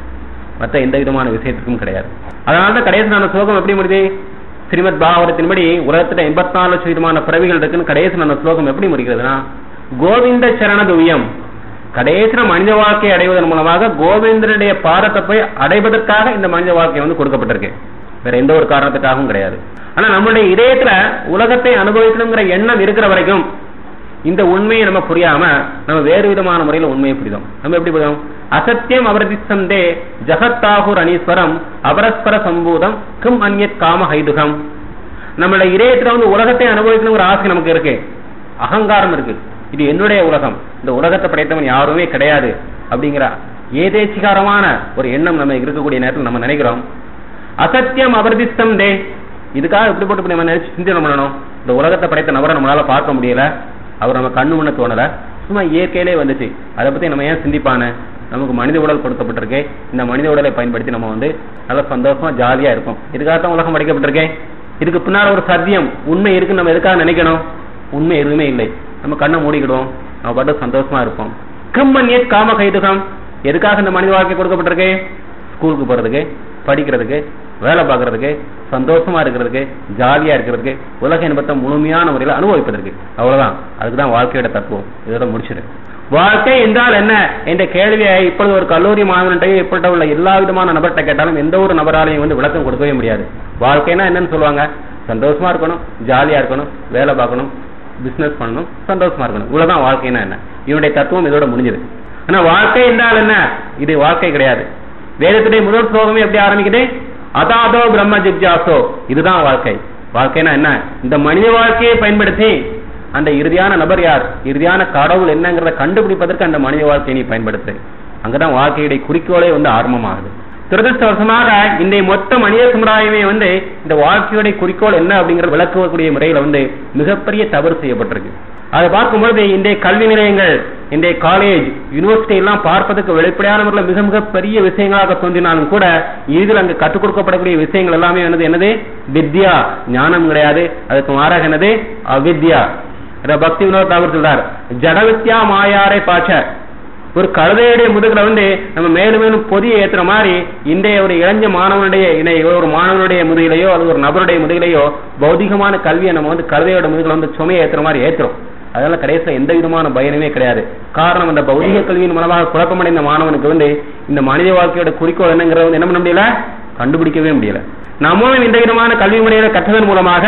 மற்ற எந்த விதமான விஷயத்துக்கும் கிடையாது அதனாலதான் கடைசி நான் ஸ்லோகம் எப்படி முடியுது ஸ்ரீமத் பாகவதத்தின்படி உலகத்துல எண்பத்தி நாலு லட்சம் விதமான பிறவிகள் இருக்குன்னு கடைசி அந்த ஸ்லோகம் எப்படி முடிக்கிறதுனா கோவிந்த சரணதுவியம் கடைசியில மனித வாழ்க்கையை அடைவதன் மூலமாக கோவிந்தனுடைய பாதத்தை போய் அடைவதற்காக இந்த மனித வாழ்க்கை வந்து கொடுக்கப்பட்டிருக்கு வேற எந்த ஒரு காரணத்துக்காகவும் கிடையாது ஆனா நம்மளுடைய இதயத்துல உலகத்தை அனுபவிக்கணுங்கிற எண்ணம் இருக்கிற வரைக்கும் இந்த உண்மையை நம்ம புரியாம நம்ம வேறு விதமான முறையில உண்மையை புரிதோம் நம்ம எப்படி புரியும் அசத்தியம் அவரதிசந்தே ஜகத்தாகுர் அனீஸ்வரம் அபரஸ்பர சம்பூதம் கிம் அந்யத் காம ஹைதுகம் நம்மளுடைய இதயத்துல வந்து உலகத்தை அனுபவிக்கணுங்கிற ஆசை நமக்கு இருக்கு அகங்காரம் இருக்கு இது என்னுடைய உலகம் இந்த உலகத்தை படைத்தவன் யாருமே கிடையாது அப்படிங்கிற ஏதேச்சிகாரமான ஒரு எண்ணம் நம்ம இருக்கக்கூடிய நேரத்தில் நம்ம நினைக்கிறோம் அசத்தியம் அபர்திஸ்தம் டே இதுக்காக இப்படி போட்டு இப்படி நம்ம நினைச்சு சிந்தனை பண்ணணும் இந்த உலகத்தை படைத்த நபரை நம்மளால பார்க்க முடியல அவர் நம்ம கண்ணு முன்ன தோணல சும்மா இயற்கையிலே வந்துச்சு அதை பத்தி நம்ம ஏன் சிந்திப்பானு நமக்கு மனித உடல் கொடுக்கப்பட்டிருக்கு இந்த மனித உடலை பயன்படுத்தி நம்ம வந்து நல்லா சந்தோஷமா ஜாலியா இருப்போம் இதுக்காகத்தான் உலகம் படைக்கப்பட்டிருக்கேன் இதுக்கு பின்னால் ஒரு சத்தியம் உண்மை இருக்குன்னு நம்ம எதுக்காக நினைக்கணும் உண்மை எதுவுமே இல்லை நம்ம கண்ணை மூடிக்கிடுவோம் நம்ம பாட்டு சந்தோஷமா இருப்போம் கிம்மன்யத் காம கைதுகம் எதுக்காக இந்த மனித வாழ்க்கை கொடுக்கப்பட்டிருக்கு ஸ்கூலுக்கு போறதுக்கு படிக்கிறதுக்கு வேலை பார்க்கறதுக்கு சந்தோஷமா இருக்கிறதுக்கு ஜாலியா இருக்கிறதுக்கு உலக இன்பத்தை முழுமையான முறையில் அனுபவிப்பதற்கு அவ்வளவுதான் அதுக்கு தான் வாழ்க்கையோட தத்துவம் இதோட முடிச்சிடு வாழ்க்கை என்றால் என்ன என்ற கேள்வியை இப்பொழுது ஒரு கல்லூரி மாணவன்கிட்டையும் இப்பட்ட உள்ள எல்லா விதமான நபர்கிட்ட கேட்டாலும் எந்த ஒரு நபராலையும் வந்து விளக்கம் கொடுக்கவே முடியாது வாழ்க்கைனா என்னன்னு சொல்லுவாங்க சந்தோஷமா இருக்கணும் ஜாலியா இருக்கணும் வேலை பார்க்கணும் பிசினஸ் பண்ணணும் சந்தோஷமா இருக்கணும் இவ்வளவுதான் வாழ்க்கைனா என்ன இவனுடைய தத்துவம் இதோட முடிஞ்சது ஆனா வாழ்க்கை என்றால் என்ன இது வாழ்க்கை கிடையாது வேதத்துடைய முதல் ஸ்லோகமே எப்படி ஆரம்பிக்குது அதாதோ பிரம்ம ஜிக்ஜாசோ இதுதான் வாழ்க்கை வாழ்க்கைனா என்ன இந்த மனித வாழ்க்கையை பயன்படுத்தி அந்த இறுதியான நபர் யார் இறுதியான கடவுள் என்னங்கிறத கண்டுபிடிப்பதற்கு அந்த மனித வாழ்க்கையை நீ பயன்படுத்து அங்கதான் வாழ்க்கையுடைய குறிக்கோளே வந்து ஆரம்பமாகுது துரதிருஷ்டவசமாக இன்றைய மொத்த மனித சமுதாயமே வந்து இந்த வாழ்க்கையுடைய குறிக்கோள் என்ன அப்படிங்கறது விளக்கக்கூடிய முறையில வந்து மிகப்பெரிய தவறு செய்யப்பட்டிருக்கு அதை பார்க்கும்பொழுது இன்றைய கல்வி நிலையங்கள் இன்றைய காலேஜ் யூனிவர்சிட்டி எல்லாம் பார்ப்பதற்கு வெளிப்படையான முறையில் மிக மிக பெரிய விஷயங்களாக தோன்றினாலும் கூட இதில் அங்கு கற்றுக் கொடுக்கப்படக்கூடிய விஷயங்கள் எல்லாமே என்னது என்னது வித்யா ஞானம் கிடையாது அதுக்கு மாறாக என்னது அவித்யா இத பக்தி வினோத் தாகூர் சொல்றார் ஜடவித்யா மாயாரை பாச்ச ஒரு கழுதையுடைய முதுகுல வந்து நம்ம மேலும் மேலும் பொதிய ஏத்துற மாதிரி இன்றைய ஒரு இளைஞ மாணவனுடைய இணை ஒரு மாணவனுடைய முதுகிலையோ அல்லது ஒரு நபருடைய முதுகிலையோ பௌதிகமான கல்வியை நம்ம வந்து கழுதையோட முதுகுல வந்து சுமையை ஏத்துற மாதிரி ஏத்துறோம் அதனால கடைசியில் எந்த விதமான பயனுமே கிடையாது காரணம் அந்த பௌதிக கல்வியின் மூலமாக குழப்பமடைந்த மாணவனுக்கு வந்து இந்த மனித வாழ்க்கையோட குறிக்கோள் என்னங்கிறத வந்து என்ன பண்ண முடியல கண்டுபிடிக்கவே முடியல நம்மளும் இந்த விதமான கல்வி முறையில கற்றதன் மூலமாக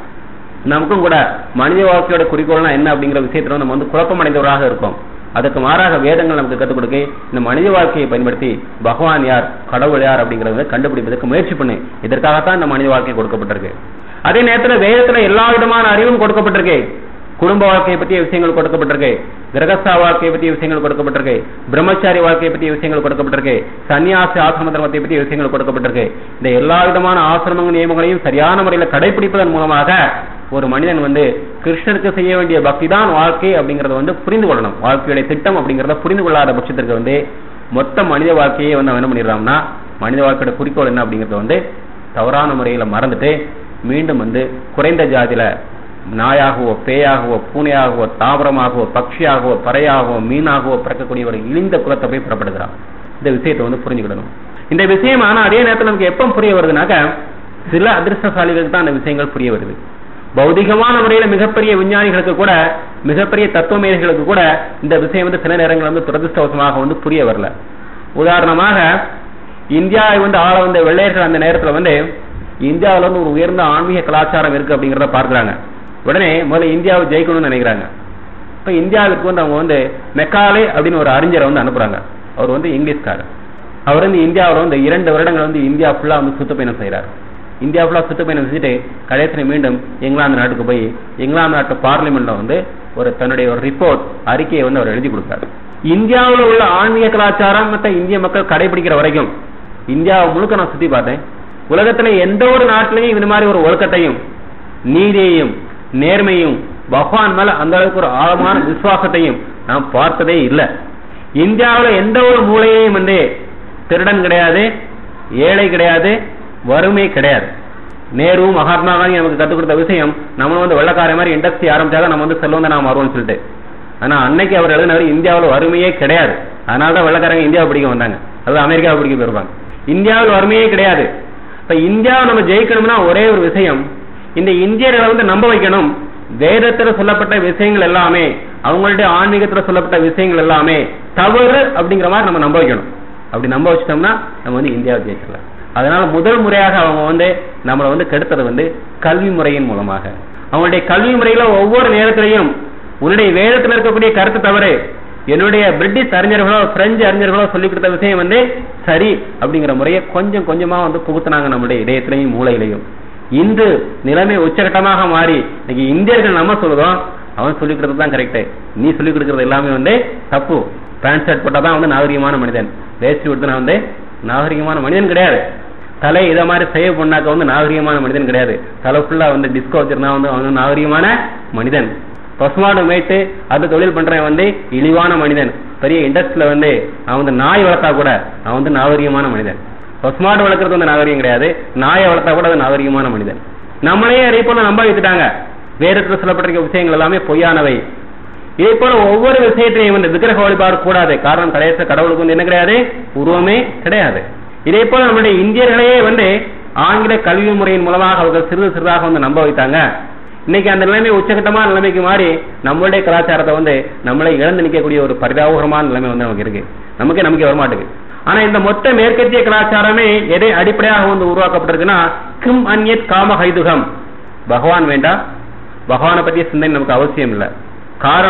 நமக்கும் கூட மனித வாழ்க்கையோட குறிக்கோள்னா என்ன அப்படிங்கிற விஷயத்துல நம்ம வந்து குழப்பமடைந்தவராக இருக்கோம் அதுக்கு மாறாக வேதங்கள் நமக்கு கற்றுக் கொடுக்க இந்த மனித வாழ்க்கையை பயன்படுத்தி பகவான் யார் கடவுள் யார் அப்படிங்கறத கண்டுபிடிப்பதற்கு முயற்சி பண்ணு இதற்காகத்தான் இந்த மனித வாழ்க்கை கொடுக்கப்பட்டிருக்கு அதே நேரத்துல வேதத்துல எல்லா விதமான அறிவும் கொடுக்கப்பட்டிருக்கு குடும்ப வாழ்க்கையை பற்றிய விஷயங்கள் கொடுக்கப்பட்டிருக்கு கிரகஸ்தா வாழ்க்கையை பற்றிய விஷயங்கள் கொடுக்கப்பட்டிருக்கு பிரம்மச்சாரி வாழ்க்கையை பற்றிய விஷயங்கள் கொடுக்கப்பட்டிருக்கு சன்னியாசி ஆசிரம தர்மத்தை பற்றிய விஷயங்கள் கொடுக்கப்பட்டிருக்கு இந்த எல்லா விதமான ஆசிரம நியமங்களையும் சரியான முறையில் கடைபிடிப்பதன் மூலமாக ஒரு மனிதன் வந்து கிருஷ்ணனுக்கு செய்ய வேண்டிய பக்தி தான் வாழ்க்கை அப்படிங்கறத வந்து புரிந்து கொள்ளணும் வாழ்க்கையுடைய திட்டம் அப்படிங்கறத புரிந்து கொள்ளாத பட்சத்திற்கு வந்து மொத்த மனித வாழ்க்கையை வந்து அவன் என்ன பண்ணிடுறான்னா மனித வாழ்க்கையோட குறிக்கோள் என்ன அப்படிங்கறத வந்து தவறான முறையில மறந்துட்டு மீண்டும் வந்து குறைந்த ஜாதியில நாயாகவோ பேயாகவோ பூனையாகவோ தாவரமாகவோ பட்சியாகவோ பறையாகவோ மீனாகவோ பிறக்கக்கூடிய ஒரு இழிந்த குலத்தை போய் புறப்படுகிறான் இந்த விஷயத்தை வந்து புரிஞ்சுக்கிடணும் இந்த விஷயம் ஆனா அதே நேரத்தில் நமக்கு எப்ப புரிய வருதுனாக்க சில அதிர்ஷ்டசாலிகளுக்கு தான் அந்த விஷயங்கள் புரிய வருது பௌதிகமான முறையில மிகப்பெரிய விஞ்ஞானிகளுக்கு கூட மிகப்பெரிய தத்துவமேதைகளுக்கு கூட இந்த விஷயம் வந்து சில நேரங்கள் வந்து துரதிருஷ்டவசமாக வந்து புரிய வரல உதாரணமாக இந்தியாவை வந்து ஆள வந்த வெள்ளையர்கள் அந்த நேரத்துல வந்து இந்தியாவில் வந்து ஒரு உயர்ந்த ஆன்மீக கலாச்சாரம் இருக்கு அப்படிங்கறத பார்க்கறாங்க உடனே முதல்ல இந்தியாவை ஜெயிக்கணும்னு நினைக்கிறாங்க இப்ப இந்தியாவிற்கு வந்து அவங்க வந்து மெக்காலே அப்படின்னு ஒரு அறிஞரை வந்து அனுப்புறாங்க அவர் வந்து இங்கிலீஷ்காரர் அவர் வந்து இந்தியாவில் வந்து இரண்டு வருடங்கள் வந்து இந்தியா ஃபுல்லா வந்து சுற்றுப்பயணம் செய்யறாரு இந்தியா ஃபுல்லா சுற்றுப்பயணம் செஞ்சுட்டு கடைசியில் மீண்டும் இங்கிலாந்து நாட்டுக்கு போய் இங்கிலாந்து நாட்டு பார்லிமெண்ட்ல வந்து ஒரு தன்னுடைய ஒரு ரிப்போர்ட் அறிக்கையை வந்து அவர் எழுதி கொடுத்தாரு இந்தியாவில் உள்ள ஆன்மீக கலாச்சாரம் மற்ற இந்திய மக்கள் கடைபிடிக்கிற வரைக்கும் இந்தியாவை முழுக்க நான் சுத்தி பார்த்தேன் உலகத்துல எந்த ஒரு நாட்டிலையும் இந்த மாதிரி ஒரு ஒழுக்கத்தையும் நீதியையும் நேர்மையும் பகவான் மேல அந்த அளவுக்கு ஒரு ஆழமான விசுவாசத்தையும் நான் பார்த்ததே இல்லை இந்தியாவில் எந்த ஒரு மூலையையும் வந்து திருடன் கிடையாது ஏழை கிடையாது வறுமை கிடையாது நேரு மகாத்மா காந்தி நமக்கு கத்துக் கொடுத்த விஷயம் நம்ம வந்து வெள்ளக்கார மாதிரி இண்டஸ்ட்ரி ஆரம்பிச்சாதான் நம்ம வந்து செல்வந்த நாம் வருவோம்னு சொல்லிட்டு ஆனா அன்னைக்கு அவர் எழுதினவர் இந்தியாவில் வறுமையே கிடையாது அதனால தான் வெள்ளக்காரங்க இந்தியாவை பிடிக்க வந்தாங்க அதாவது அமெரிக்காவை பிடிக்க போயிருப்பாங்க இந்தியாவில் வறுமையே கிடையாது இப்ப இந்தியாவை நம்ம ஜெயிக்கணும்னா ஒரே ஒரு விஷயம் இந்த இந்தியர்களை வந்து நம்ப வைக்கணும் வேதத்துல சொல்லப்பட்ட விஷயங்கள் எல்லாமே அவங்களுடைய ஆன்மீகத்துல சொல்லப்பட்ட விஷயங்கள் எல்லாமே தவறு அப்படிங்கிற மாதிரி நம்ம நம்ப வைக்கணும் அப்படி நம்ப வச்சிட்டோம்னா நம்ம வந்து இந்தியாவை ஜெயிச்சிடலாம் அதனால முதல் முறையாக அவங்க வந்து நம்மளை வந்து கெடுத்தது வந்து கல்வி முறையின் மூலமாக அவங்களுடைய கல்வி முறையில ஒவ்வொரு நேரத்திலையும் உன்னுடைய வேதத்தில் இருக்கக்கூடிய கருத்து தவறு என்னுடைய பிரிட்டிஷ் அறிஞர்களோ பிரெஞ்சு அறிஞர்களோ சொல்லிக் கொடுத்த விஷயம் வந்து சரி அப்படிங்கிற முறையை கொஞ்சம் கொஞ்சமா வந்து புகுத்தினாங்க நம்முடைய இதயத்திலையும் மூளையிலையும் இன்று நிலைமை உச்சகட்டமாக மாறி இன்னைக்கு இந்தியர்கள் நம்ம சொல்லுதோம் அவன் சொல்லிக் கொடுத்தது தான் கரெக்ட் நீ சொல்லிக் கொடுக்கறது எல்லாமே வந்து தப்பு பேண்ட் ஷர்ட் போட்டா தான் வந்து நாகரிகமான மனிதன் வேஷ்டி கொடுத்தனா வந்து நாகரிகமான மனிதன் கிடையாது தலை இதை மாதிரி சேவ் பண்ணாக்க வந்து நாகரிகமான மனிதன் கிடையாது தலை ஃபுல்லா வந்து டிஸ்கோ வச்சிருந்தா வந்து அவன் நாகரிகமான மனிதன் பசுமாடு மேய்த்து அது தொழில் பண்றவன் வந்து இழிவான மனிதன் பெரிய இண்டஸ்ட்ரியில வந்து அவன் வந்து நாய் வளர்த்தா கூட அவன் வந்து நாகரிகமான மனிதன் பசுமாடு வளர்க்கறது வந்து நாகரிகம் கிடையாது நாயை வளர்த்தா கூட அது நாகரிகமான மனிதன் நம்மளே அதே போல நம்ப வைத்துட்டாங்க வேதத்தில் சொல்லப்பட்டிருக்க விஷயங்கள் எல்லாமே பொய்யானவை இதே போல ஒவ்வொரு விஷயத்திலையும் வந்து விக்கிரக வழிபாடு கூடாது காரணம் கடைசி கடவுளுக்கு வந்து என்ன கிடையாது உருவமே கிடையாது இதே போல நம்முடைய இந்தியர்களையே வந்து ஆங்கில கல்வி முறையின் மூலமாக அவர்கள் சிறிது சிறிதாக வந்து நம்ப வைத்தாங்க இன்னைக்கு அந்த நிலைமை உச்சகட்டமான நிலைமைக்கு மாறி நம்மளுடைய கலாச்சாரத்தை வந்து நம்மளை இழந்து நிற்கக்கூடிய ஒரு பரிதாபகரமான நிலைமை வந்து நமக்கு இருக்கு நமக்கே நம்பிக்கை வரமாட்டேங்குது ஆனா இந்த மொத்த மேற்கத்திய கலாச்சாரமே எதை அடிப்படையாக வந்து உருவாக்கப்பட்டிருக்குன்னா கிம் அந்யத் காம ஹைதுகம் பகவான் வேண்டாம் பகவானை பற்றிய சிந்தனை நமக்கு அவசியம் இல்லை காரணம்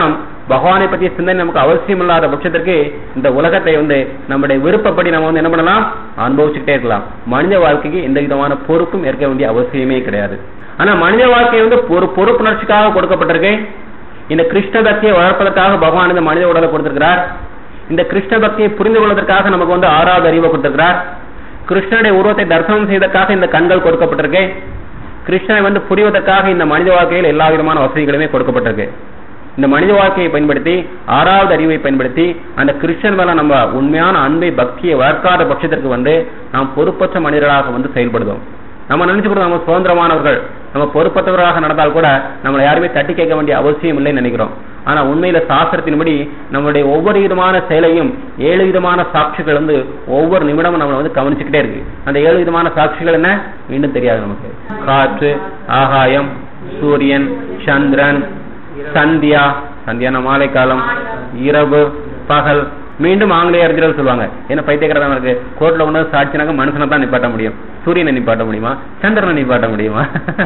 பகவானை பற்றிய சிந்தனை நமக்கு அவசியம் இல்லாத பட்சத்திற்கு இந்த உலகத்தை வந்து நம்முடைய விருப்பப்படி நம்ம வந்து என்ன பண்ணலாம் அனுபவிச்சுட்டே இருக்கலாம் மனித வாழ்க்கைக்கு எந்த விதமான பொறுப்பும் ஏற்க வேண்டிய அவசியமே கிடையாது ஆனா மனித வாழ்க்கை வந்து ஒரு பொறுப்புணர்ச்சிக்காக கொடுக்கப்பட்டிருக்கு இந்த கிருஷ்ண பக்தியை வளர்ப்பதற்காக பகவான் இந்த மனித உடலை கொடுத்திருக்கிறார் இந்த கிருஷ்ண பக்தியை புரிந்து கொள்வதற்காக நமக்கு வந்து ஆறாவது அறிவை கொடுத்திருக்கிறார் கிருஷ்ணனுடைய உருவத்தை தரிசனம் செய்வதற்காக இந்த கண்கள் கொடுக்கப்பட்டிருக்கு கிருஷ்ணனை வந்து புரிவதற்காக இந்த மனித வாழ்க்கையில் எல்லா விதமான வசதிகளுமே கொடுக்கப்பட்டிருக்கு இந்த மனித வாழ்க்கையை பயன்படுத்தி ஆறாவது அறிவை பயன்படுத்தி அந்த கிருஷ்ணன் மேல நம்ம உண்மையான அன்பை பக்தியை வளர்க்காத பட்சத்திற்கு வந்து நாம் பொறுப்பற்ற மனிதர்களாக வந்து செயல்படுதோம் நம்ம நினைச்சுக்கிறோம் நம்ம சுதந்திரமானவர்கள் நம்ம பொறுப்பற்றவர்களாக நடந்தால் கூட நம்மளை யாருமே தட்டி கேட்க வேண்டிய அவசியம் இல்லைன்னு நினைக்கிறோம் ஆனா உண்மையில சாஸ்திரத்தின்படி நம்மளுடைய ஒவ்வொரு விதமான செயலையும் ஏழு விதமான சாட்சிகள் வந்து ஒவ்வொரு நிமிடமும் நம்மளை வந்து கவனிச்சுக்கிட்டே இருக்கு அந்த ஏழு விதமான சாட்சிகள் என்ன மீண்டும் தெரியாது நமக்கு காற்று ஆகாயம் சூரியன் சந்திரன் சந்தியா சந்தியான மாலை காலம் இரவு பகல் மீண்டும் ஆங்கிலேய அறிஞர்கள் சொல்லுவாங்க என்ன பைத்தியக்காரதான் இருக்கு கோர்ட்ல கொண்டு வந்து சாட்சினாக்க மனுஷனை தான் நிப்பாட்ட முடியும் சூரியனை நிப்பாட்ட முடியுமா சந்திரனை நிப்பாட்ட முடியுமா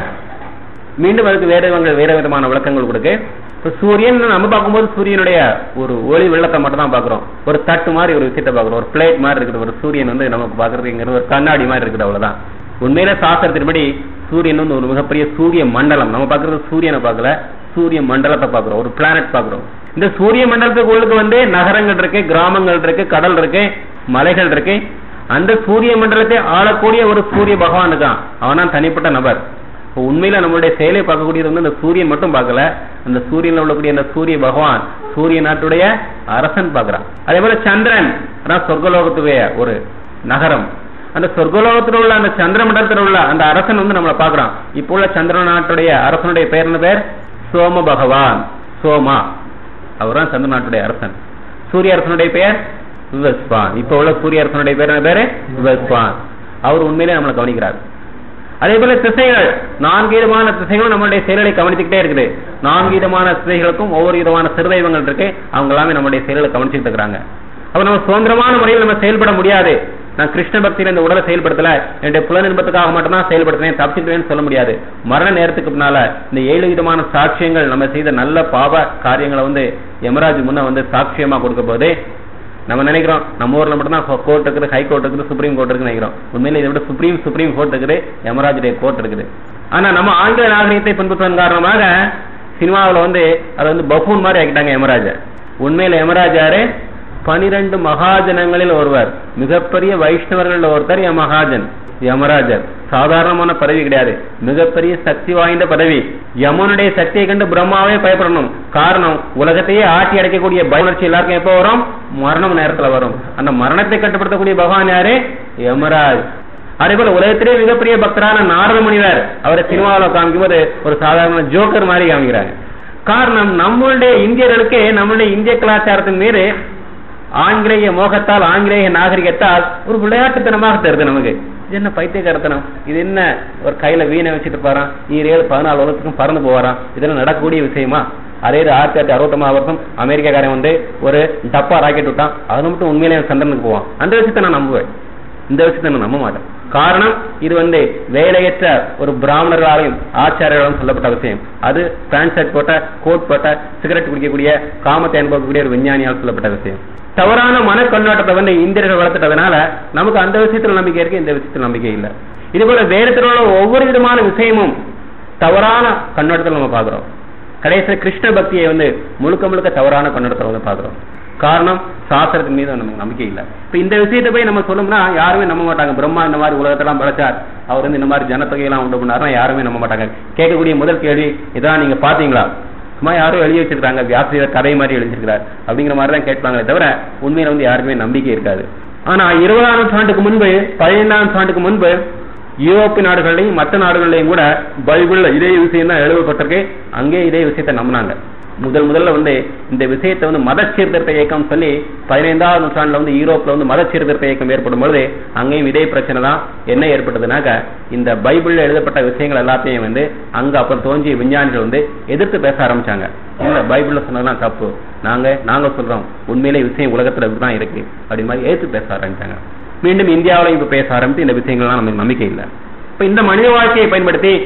மீண்டும் அதுக்கு வேற விதங்கள் வேற விதமான விளக்கங்கள் கொடுக்கு இப்ப சூரியன் நம்ம பார்க்கும்போது சூரியனுடைய ஒரு ஒளி வெள்ளத்தை மட்டும் தான் பாக்குறோம் ஒரு தட்டு மாதிரி ஒரு விஷயத்தை பாக்குறோம் ஒரு பிளேட் மாதிரி இருக்குது ஒரு சூரியன் வந்து நமக்கு பாக்குறதுங்கிறது ஒரு கண்ணாடி மாதிரி இருக்குது அவ்வளவுதான் உண்மையில சாஸ்திரத்தின்படி சூரியன் வந்து ஒரு மிகப்பெரிய சூரிய மண்டலம் நம்ம பாக்குறது சூரியனை பார்க்கல சூரிய மண்டலத்தை பாக்குறோம் ஒரு பிளானட் பாக்குறோம் இந்த சூரிய மண்டலத்துக்குள்ளுக்கு வந்து நகரங்கள் இருக்கு கிராமங்கள் இருக்கு கடல் இருக்கு மலைகள் இருக்கு அந்த சூரிய மண்டலத்தை ஆளக்கூடிய ஒரு சூரிய பகவான் இருக்கான் அவனா தனிப்பட்ட நபர் இப்போ உண்மையில நம்மளுடைய செயலை பார்க்கக்கூடியது வந்து அந்த சூரியன் மட்டும் பார்க்கல அந்த சூரியன்ல உள்ளக்கூடிய அந்த சூரிய பகவான் சூரிய நாட்டுடைய அரசன் பார்க்கறான் அதே போல சந்திரன் அதான் சொர்க்கலோகத்துடைய ஒரு நகரம் அந்த சொர்க்கலோகத்தில் உள்ள அந்த சந்திர மண்டலத்தில் உள்ள அந்த அரசன் வந்து நம்மளை பார்க்கறான் இப்போ உள்ள சந்திர நாட்டுடைய அரசனுடைய பெயர் என்ன பேர் சோம பகவான் சோமா அவர் தான் சந்திர நாட்டுடைய அரசன் சூரிய அரசனுடைய பெயர் விவஸ்வான் இப்ப உள்ள சூரிய அரசனுடைய பேர் என்ன பேரு விவஸ்வான் அவர் உண்மையிலே நம்மளை கவனிக்கிறார் அதே போல திசைகள் நான்கு விதமான திசைகளும் நம்மளுடைய செயல்களை கவனிச்சுக்கிட்டே இருக்குது நான்கு விதமான திசைகளுக்கும் ஒவ்வொரு விதமான சிறுதெய்வங்கள் இருக்கு அவங்க எல்லாமே நம்மளுடைய செயல்களை கவனிச்சுட்டு இருக்கிறாங்க அப்ப நம்ம சுதந்திரமான முறையில் நம்ம செயல்பட முடியாது நான் கிருஷ்ண பக்தியில இந்த உடலை செயல்படுத்தல என்னுடைய புலன் இன்பத்துக்காக மட்டும் தான் செயல்படுத்தினேன் தப்பிச்சுட்டேன்னு சொல்ல முடியாது மரண நேரத்துக்கு பின்னால இந்த ஏழு விதமான சாட்சியங்கள் நம்ம செய்த நல்ல பாவ காரியங்களை வந்து யமராஜ் முன்ன வந்து சாட்சியமா கொடுக்க போதே நம்ம நினைக்கிறோம் நம்ம ஊர்ல மட்டும் தான் கோர்ட் இருக்குது ஹை கோர்ட் இருக்குது சுப்ரீம் கோர்ட் இருக்குன்னு நினைக்கிறோம் உண்மையில இதை விட சுப்ரீம் சுப்ரீம் கோர்ட் இருக்குது யமராஜுடைய கோர்ட் இருக்குது ஆனா நம்ம ஆங்கில நாகரிகத்தை பின்பற்றுவதன் காரணமாக சினிமாவில் வந்து அதை வந்து பஃபூன் மாதிரி ஆக்கிட்டாங்க யமராஜ உண்மையில யமராஜ் யாரு பனிரெண்டு மகாஜனங்களில் ஒருவர் மிகப்பெரிய வைஷ்ணவர்கள் ஒருத்தர் யமகாஜன் யமராஜர் சாதாரணமான பதவி கிடையாது மிகப்பெரிய சக்தி வாய்ந்த பதவி யமனுடைய சக்தியை கண்டு பிரம்மாவே பயப்படணும் காரணம் உலகத்தையே ஆட்டி அடைக்கக்கூடிய பயணர்ச்சி எல்லாருக்கும் எப்போ வரும் மரணம் நேரத்துல வரும் அந்த மரணத்தை கட்டுப்படுத்தக்கூடிய பகவான் யாரு யமராஜ் அதே போல உலகத்திலே மிகப்பெரிய பக்தரான நாரத முனிவர் அவரை சினிமாவில் காமிக்கும்போது ஒரு சாதாரண ஜோக்கர் மாதிரி காமிக்கிறாங்க காரணம் நம்மளுடைய இந்தியர்களுக்கு நம்மளுடைய இந்திய கலாச்சாரத்தின் மீது ஆங்கிலேய மோகத்தால் ஆங்கிலேய நாகரிகத்தால் ஒரு விளையாட்டுத்தனமாக தருது நமக்கு இது என்ன பைத்தியக்காரத்தனம் இது என்ன ஒரு கையில வீணை வச்சுட்டு போறான் ஈரேழு பதினாலு உலகத்துக்கும் பறந்து போவாராம் இதெல்லாம் நடக்கக்கூடிய விஷயமா அதே இது ஆயிரத்தி தொள்ளாயிரத்தி அறுபத்தொன்பது வருஷம் அமெரிக்காக்காரன் வந்து ஒரு டப்பா ராக்கெட் விட்டான் அது மட்டும் உண்மையிலே சந்திரனுக்கு போவான் அந்த விஷயத்தை நான் நம்புவேன் இந்த விஷயத்தை நான் நம்ப மாட்டேன் காரணம் இது வந்து வேலையற்ற ஒரு பிராமணர்களாலையும் ஆச்சாரியர்களாலும் சொல்லப்பட்ட விஷயம் அது பேண்ட் ஷர்ட் போட்ட கோட் போட்ட சிகரெட் குடிக்கக்கூடிய காமத்தை அனுபவிக்கக்கூடிய ஒரு விஞ்ஞானியால் சொல்லப்பட்ட விஷயம் தவறான மன கண்ணோட்டத்தை வந்து இந்தியர்கள் வளர்த்துட்டதுனால நமக்கு அந்த விஷயத்துல நம்பிக்கை இருக்கு இந்த விஷயத்துல நம்பிக்கை இல்லை இது போல வேதத்தில் உள்ள ஒவ்வொரு விதமான விஷயமும் தவறான கண்ணோட்டத்தில் நம்ம பாக்குறோம் கடைசியில் கிருஷ்ண பக்தியை வந்து முழுக்க முழுக்க தவறான கண்ணோட்டத்தில் வந்து பாக்குறோம் காரணம் சாஸ்திரத்தின் மீது நமக்கு நம்பிக்கை இல்லை இப்ப இந்த விஷயத்தை போய் நம்ம சொல்லணும்னா யாருமே நம்ப மாட்டாங்க பிரம்மா இந்த மாதிரி உலகத்தெல்லாம் படைச்சார் அவர் வந்து இந்த மாதிரி ஜனத்தொகையெல்லாம் உண்டு பண்ணாருன்னா யாருமே நம்ப மாட்டாங்க கேட்கக்கூடிய முதல் கேள்வி இதான் நீங்க பாத்தீங்களா சும்மா யாரும் எழுதி வச்சிருக்காங்க வியாசிரியர் கதை மாதிரி எழுதிருக்கிறார் அப்படிங்கிற மாதிரி தான் கேட்பாங்களே தவிர உண்மையில வந்து யாருக்குமே நம்பிக்கை இருக்காது ஆனா இருபதாம் நூற்றாண்டுக்கு முன்பு பதினைந்தாம் நூற்றாண்டுக்கு முன்பு யூரோப்பிய நாடுகளையும் மற்ற நாடுகளையும் கூட பைபிள்ல இதே விஷயம் தான் எழுதப்பட்டிருக்கு அங்கே இதே விஷயத்தை நம்பினாங்க முதல் முதல்ல வந்து இந்த விஷயத்தை வந்து மத சீர்திருத்த இயக்கம் சொல்லி பதினைந்தாவது நூற்றாண்டுல வந்து யூரோப்ல வந்து மத சீர்திருத்த இயக்கம் ஏற்படும் பொழுது அங்கேயும் இதே பிரச்சனை தான் என்ன ஏற்பட்டதுனாக்க இந்த பைபிள்ல எழுதப்பட்ட விஷயங்கள் எல்லாத்தையும் வந்து அங்க அப்புறம் தோன்றிய விஞ்ஞானிகள் வந்து எதிர்த்து பேச ஆரம்பிச்சாங்க இல்ல பைபிள்ல சொன்னதெல்லாம் தப்பு நாங்க நாங்க சொல்றோம் உண்மையிலே விஷயம் உலகத்துல இப்படிதான் இருக்கு அப்படி மாதிரி எதிர்த்து பேச ஆரம்பிச்சாங்க மீண்டும் இந்தியாவிலையும் இப்ப பேச ஆரம்பித்து இந்த விஷயங்கள்லாம் நமக்கு நம்பிக்கை இல்லை இப்ப இந்த மனித வாழ்க்கையை பயன்படுத்தி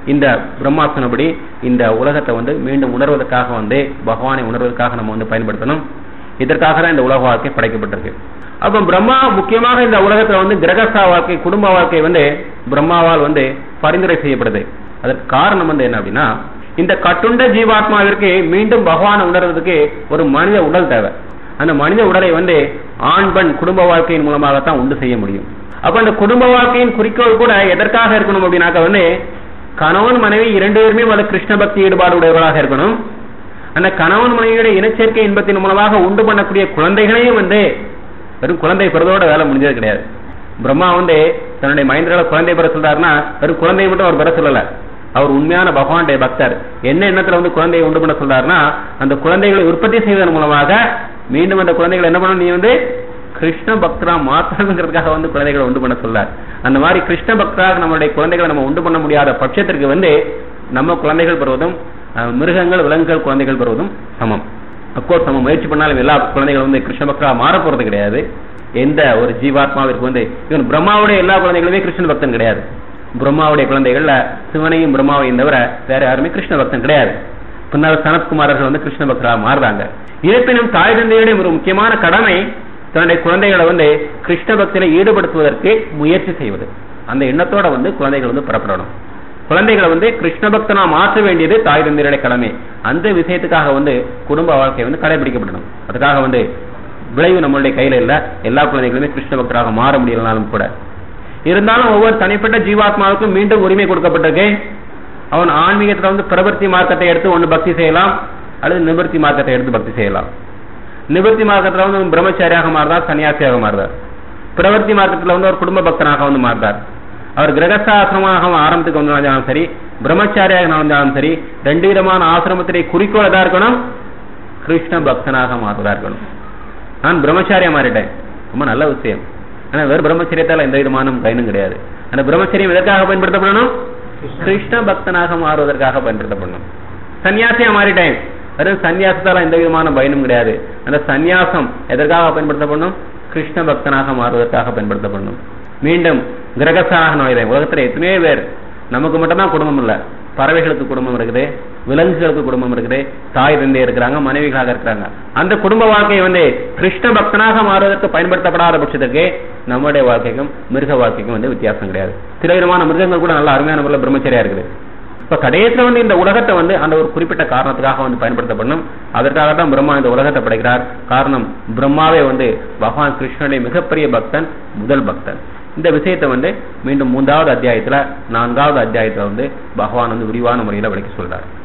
இந்த பிரம்மாசனப்படி இந்த உலகத்தை வந்து மீண்டும் உணர்வதற்காக வந்து பகவானை உணர்வதற்காக நம்ம வந்து பயன்படுத்தணும் இதற்காக தான் இந்த உலக வாழ்க்கை படைக்கப்பட்டிருக்கு அப்ப பிரம்மா முக்கியமாக இந்த உலகத்துல வந்து கிரகஸ்தா வாழ்க்கை குடும்ப வாழ்க்கை வந்து பிரம்மாவால் வந்து பரிந்துரை செய்யப்படுது அதற்கு காரணம் வந்து என்ன அப்படின்னா இந்த கட்டுண்ட ஜீவாத்மாவிற்கு மீண்டும் பகவானை உணர்வதற்கு ஒரு மனித உடல் தேவை அந்த மனித உடலை வந்து ஆண் பெண் குடும்ப வாழ்க்கையின் மூலமாகத்தான் உண்டு செய்ய முடியும் அப்ப அந்த குடும்ப வாழ்க்கையின் குறிக்கோள் கூட எதற்காக இருக்கணும் அப்படின்னாக்க வந்து கணவன் மனைவி இரண்டு பேருமே வந்து கிருஷ்ண பக்தி ஈடுபாடு உடையவர்களாக இருக்கணும் அந்த கணவன் மனைவியுடைய இனச்சேர்க்கை இன்பத்தின் மூலமாக உண்டு பண்ணக்கூடிய குழந்தைகளையும் வந்து வெறும் குழந்தை பிறதோட வேலை முடிஞ்சது கிடையாது பிரம்மா வந்து தன்னுடைய மைந்தர்களை குழந்தை பெற சொல்றாருன்னா வெறும் குழந்தையை மட்டும் அவர் பெற சொல்லல அவர் உண்மையான பகவானுடைய பக்தர் என்ன எண்ணத்துல வந்து குழந்தையை உண்டு பண்ண சொல்றாருன்னா அந்த குழந்தைகளை உற்பத்தி செய்வதன் மூலமாக மீண்டும் அந்த குழந்தைகளை என்ன பண்ணணும் நீ வந்து கிருஷ்ண பக்தரா மாற்றணுங்கிறதுக்காக வந்து குழந்தைகளை உண்டு பண்ண சொல்லார் அந்த மாதிரி கிருஷ்ண பக்தராக நம்மளுடைய குழந்தைகளை நம்ம உண்டு பண்ண முடியாத பட்சத்திற்கு வந்து நம்ம குழந்தைகள் பெறுவதும் அஹ், மிருகங்கள் விலங்குகள் குழந்தைகள் பெறுவதும் சமம் அப்கோர்ஸ் நம்ம முயற்சி பண்ணாலும் எல்லா குழந்தைகளும் வந்து கிருஷ்ண பக்தரா மாற போறது கிடையாது எந்த ஒரு ஜீவாத்மாவிற்கு வந்து இவன் பிரம்மாவுடைய எல்லா குழந்தைகளுமே கிருஷ்ண பக்தன் கிடையாது பிரம்மாவுடைய குழந்தைகள்ல சிவனையும் பிரம்மாவையும் தவிர வேற யாருமே கிருஷ்ண பக்தன் கிடையாது பின்னால் சனத்குமாரர்கள் வந்து கிருஷ்ண பக்தரா மாறுறாங்க இருப்பினும் தாய் தந்தையுடைய ஒரு முக்கியமான கடமை தன்னுடைய குழந்தைகளை வந்து கிருஷ்ண பக்தியில ஈடுபடுத்துவதற்கு முயற்சி செய்வது அந்த எண்ணத்தோட வந்து குழந்தைகள் வந்து புறப்படணும் குழந்தைகளை வந்து கிருஷ்ண பக்தனா மாற்ற வேண்டியது தாய் தந்தையுடைய கடமை அந்த விஷயத்துக்காக வந்து குடும்ப வாழ்க்கை வந்து கடைபிடிக்கப்படணும் அதுக்காக வந்து விளைவு நம்மளுடைய கையில இல்ல எல்லா குழந்தைகளுமே கிருஷ்ண பக்தராக மாற முடியலனாலும் கூட இருந்தாலும் ஒவ்வொரு தனிப்பட்ட ஜீவாத்மாவுக்கும் மீண்டும் உரிமை கொடுக்கப்பட்டிருக்கு அவன் ஆன்மீகத்துல வந்து பிரவர்த்தி மார்க்கத்தை எடுத்து ஒண்ணு பக்தி செய்யலாம் அல்லது நிவர்த்தி மார்க்கத்தை எடுத்து பக்தி செய்யலாம் நிவர்த்தி மார்க்கத்துல வந்து அவன் பிரம்மச்சாரியாக மாறுறார் சன்னியாசியாக மாறுறார் பிரவர்த்தி மார்க்கத்துல வந்து ஒரு குடும்ப பக்தனாக வந்து மாறுறார் அவர் கிரகஸ்தாசிரமாக ஆரம்பத்துக்கு வந்தாலும் சரி பிரம்மச்சாரியாக வந்தாலும் சரி ரெண்டு விதமான ஆசிரமத்திலே குறிக்கோள் எதா இருக்கணும் கிருஷ்ண பக்தனாக மாறுவதா இருக்கணும் நான் பிரம்மச்சாரியா மாறிட்டேன் ரொம்ப நல்ல விஷயம் ஆனா வேறு பிரம்மச்சரியத்தால எந்த விதமான பயனும் கிடையாது அந்த பிரம்மச்சரியம் எதற்காக பயன்படுத்தப்படணும் கிருஷ்ண பக்தனாக மாறுவதற்காக பயன்படுத்தப்படணும் சன்னியாசியா மாறிட்டேன் வெறும் சன்னியாசத்தால எந்த விதமான பயனும் கிடையாது அந்த சந்நியாசம் எதற்காக பயன்படுத்தப்படணும் கிருஷ்ண பக்தனாக மாறுவதற்காக பயன்படுத்தப்படணும் மீண்டும் கிரகசாக நுழைதேன் உலகத்துல எத்தனையோ பேர் நமக்கு மட்டும்தான் குடும்பம் இல்ல பறவைகளுக்கு குடும்பம் இருக்குது விலங்குகளுக்கு குடும்பம் இருக்குது தாய் தந்தை இருக்கிறாங்க மனைவிகளாக இருக்கிறாங்க அந்த குடும்ப வாழ்க்கையை வந்து கிருஷ்ண பக்தனாக மாறுவதற்கு பயன்படுத்தப்படாத பட்சத்துக்கு நம்முடைய வாழ்க்கைக்கும் மிருக வாழ்க்கைக்கும் வந்து வித்தியாசம் கிடையாது சில விதமான மிருகங்கள் கூட நல்ல அருமையான முறையில் பிரம்மச்சரியா இருக்குது இப்ப கடைசியில வந்து இந்த உலகத்தை வந்து அந்த ஒரு குறிப்பிட்ட காரணத்துக்காக வந்து பயன்படுத்தப்படணும் அதற்காக தான் பிரம்மா இந்த உலகத்தை படைக்கிறார் காரணம் பிரம்மாவே வந்து பகவான் கிருஷ்ணனுடைய மிகப்பெரிய பக்தன் முதல் பக்தன் இந்த விஷயத்தை வந்து மீண்டும் மூன்றாவது அத்தியாயத்துல நான்காவது அத்தியாயத்துல வந்து பகவான் வந்து விரிவான முறையில விளக்கி சொல்றார்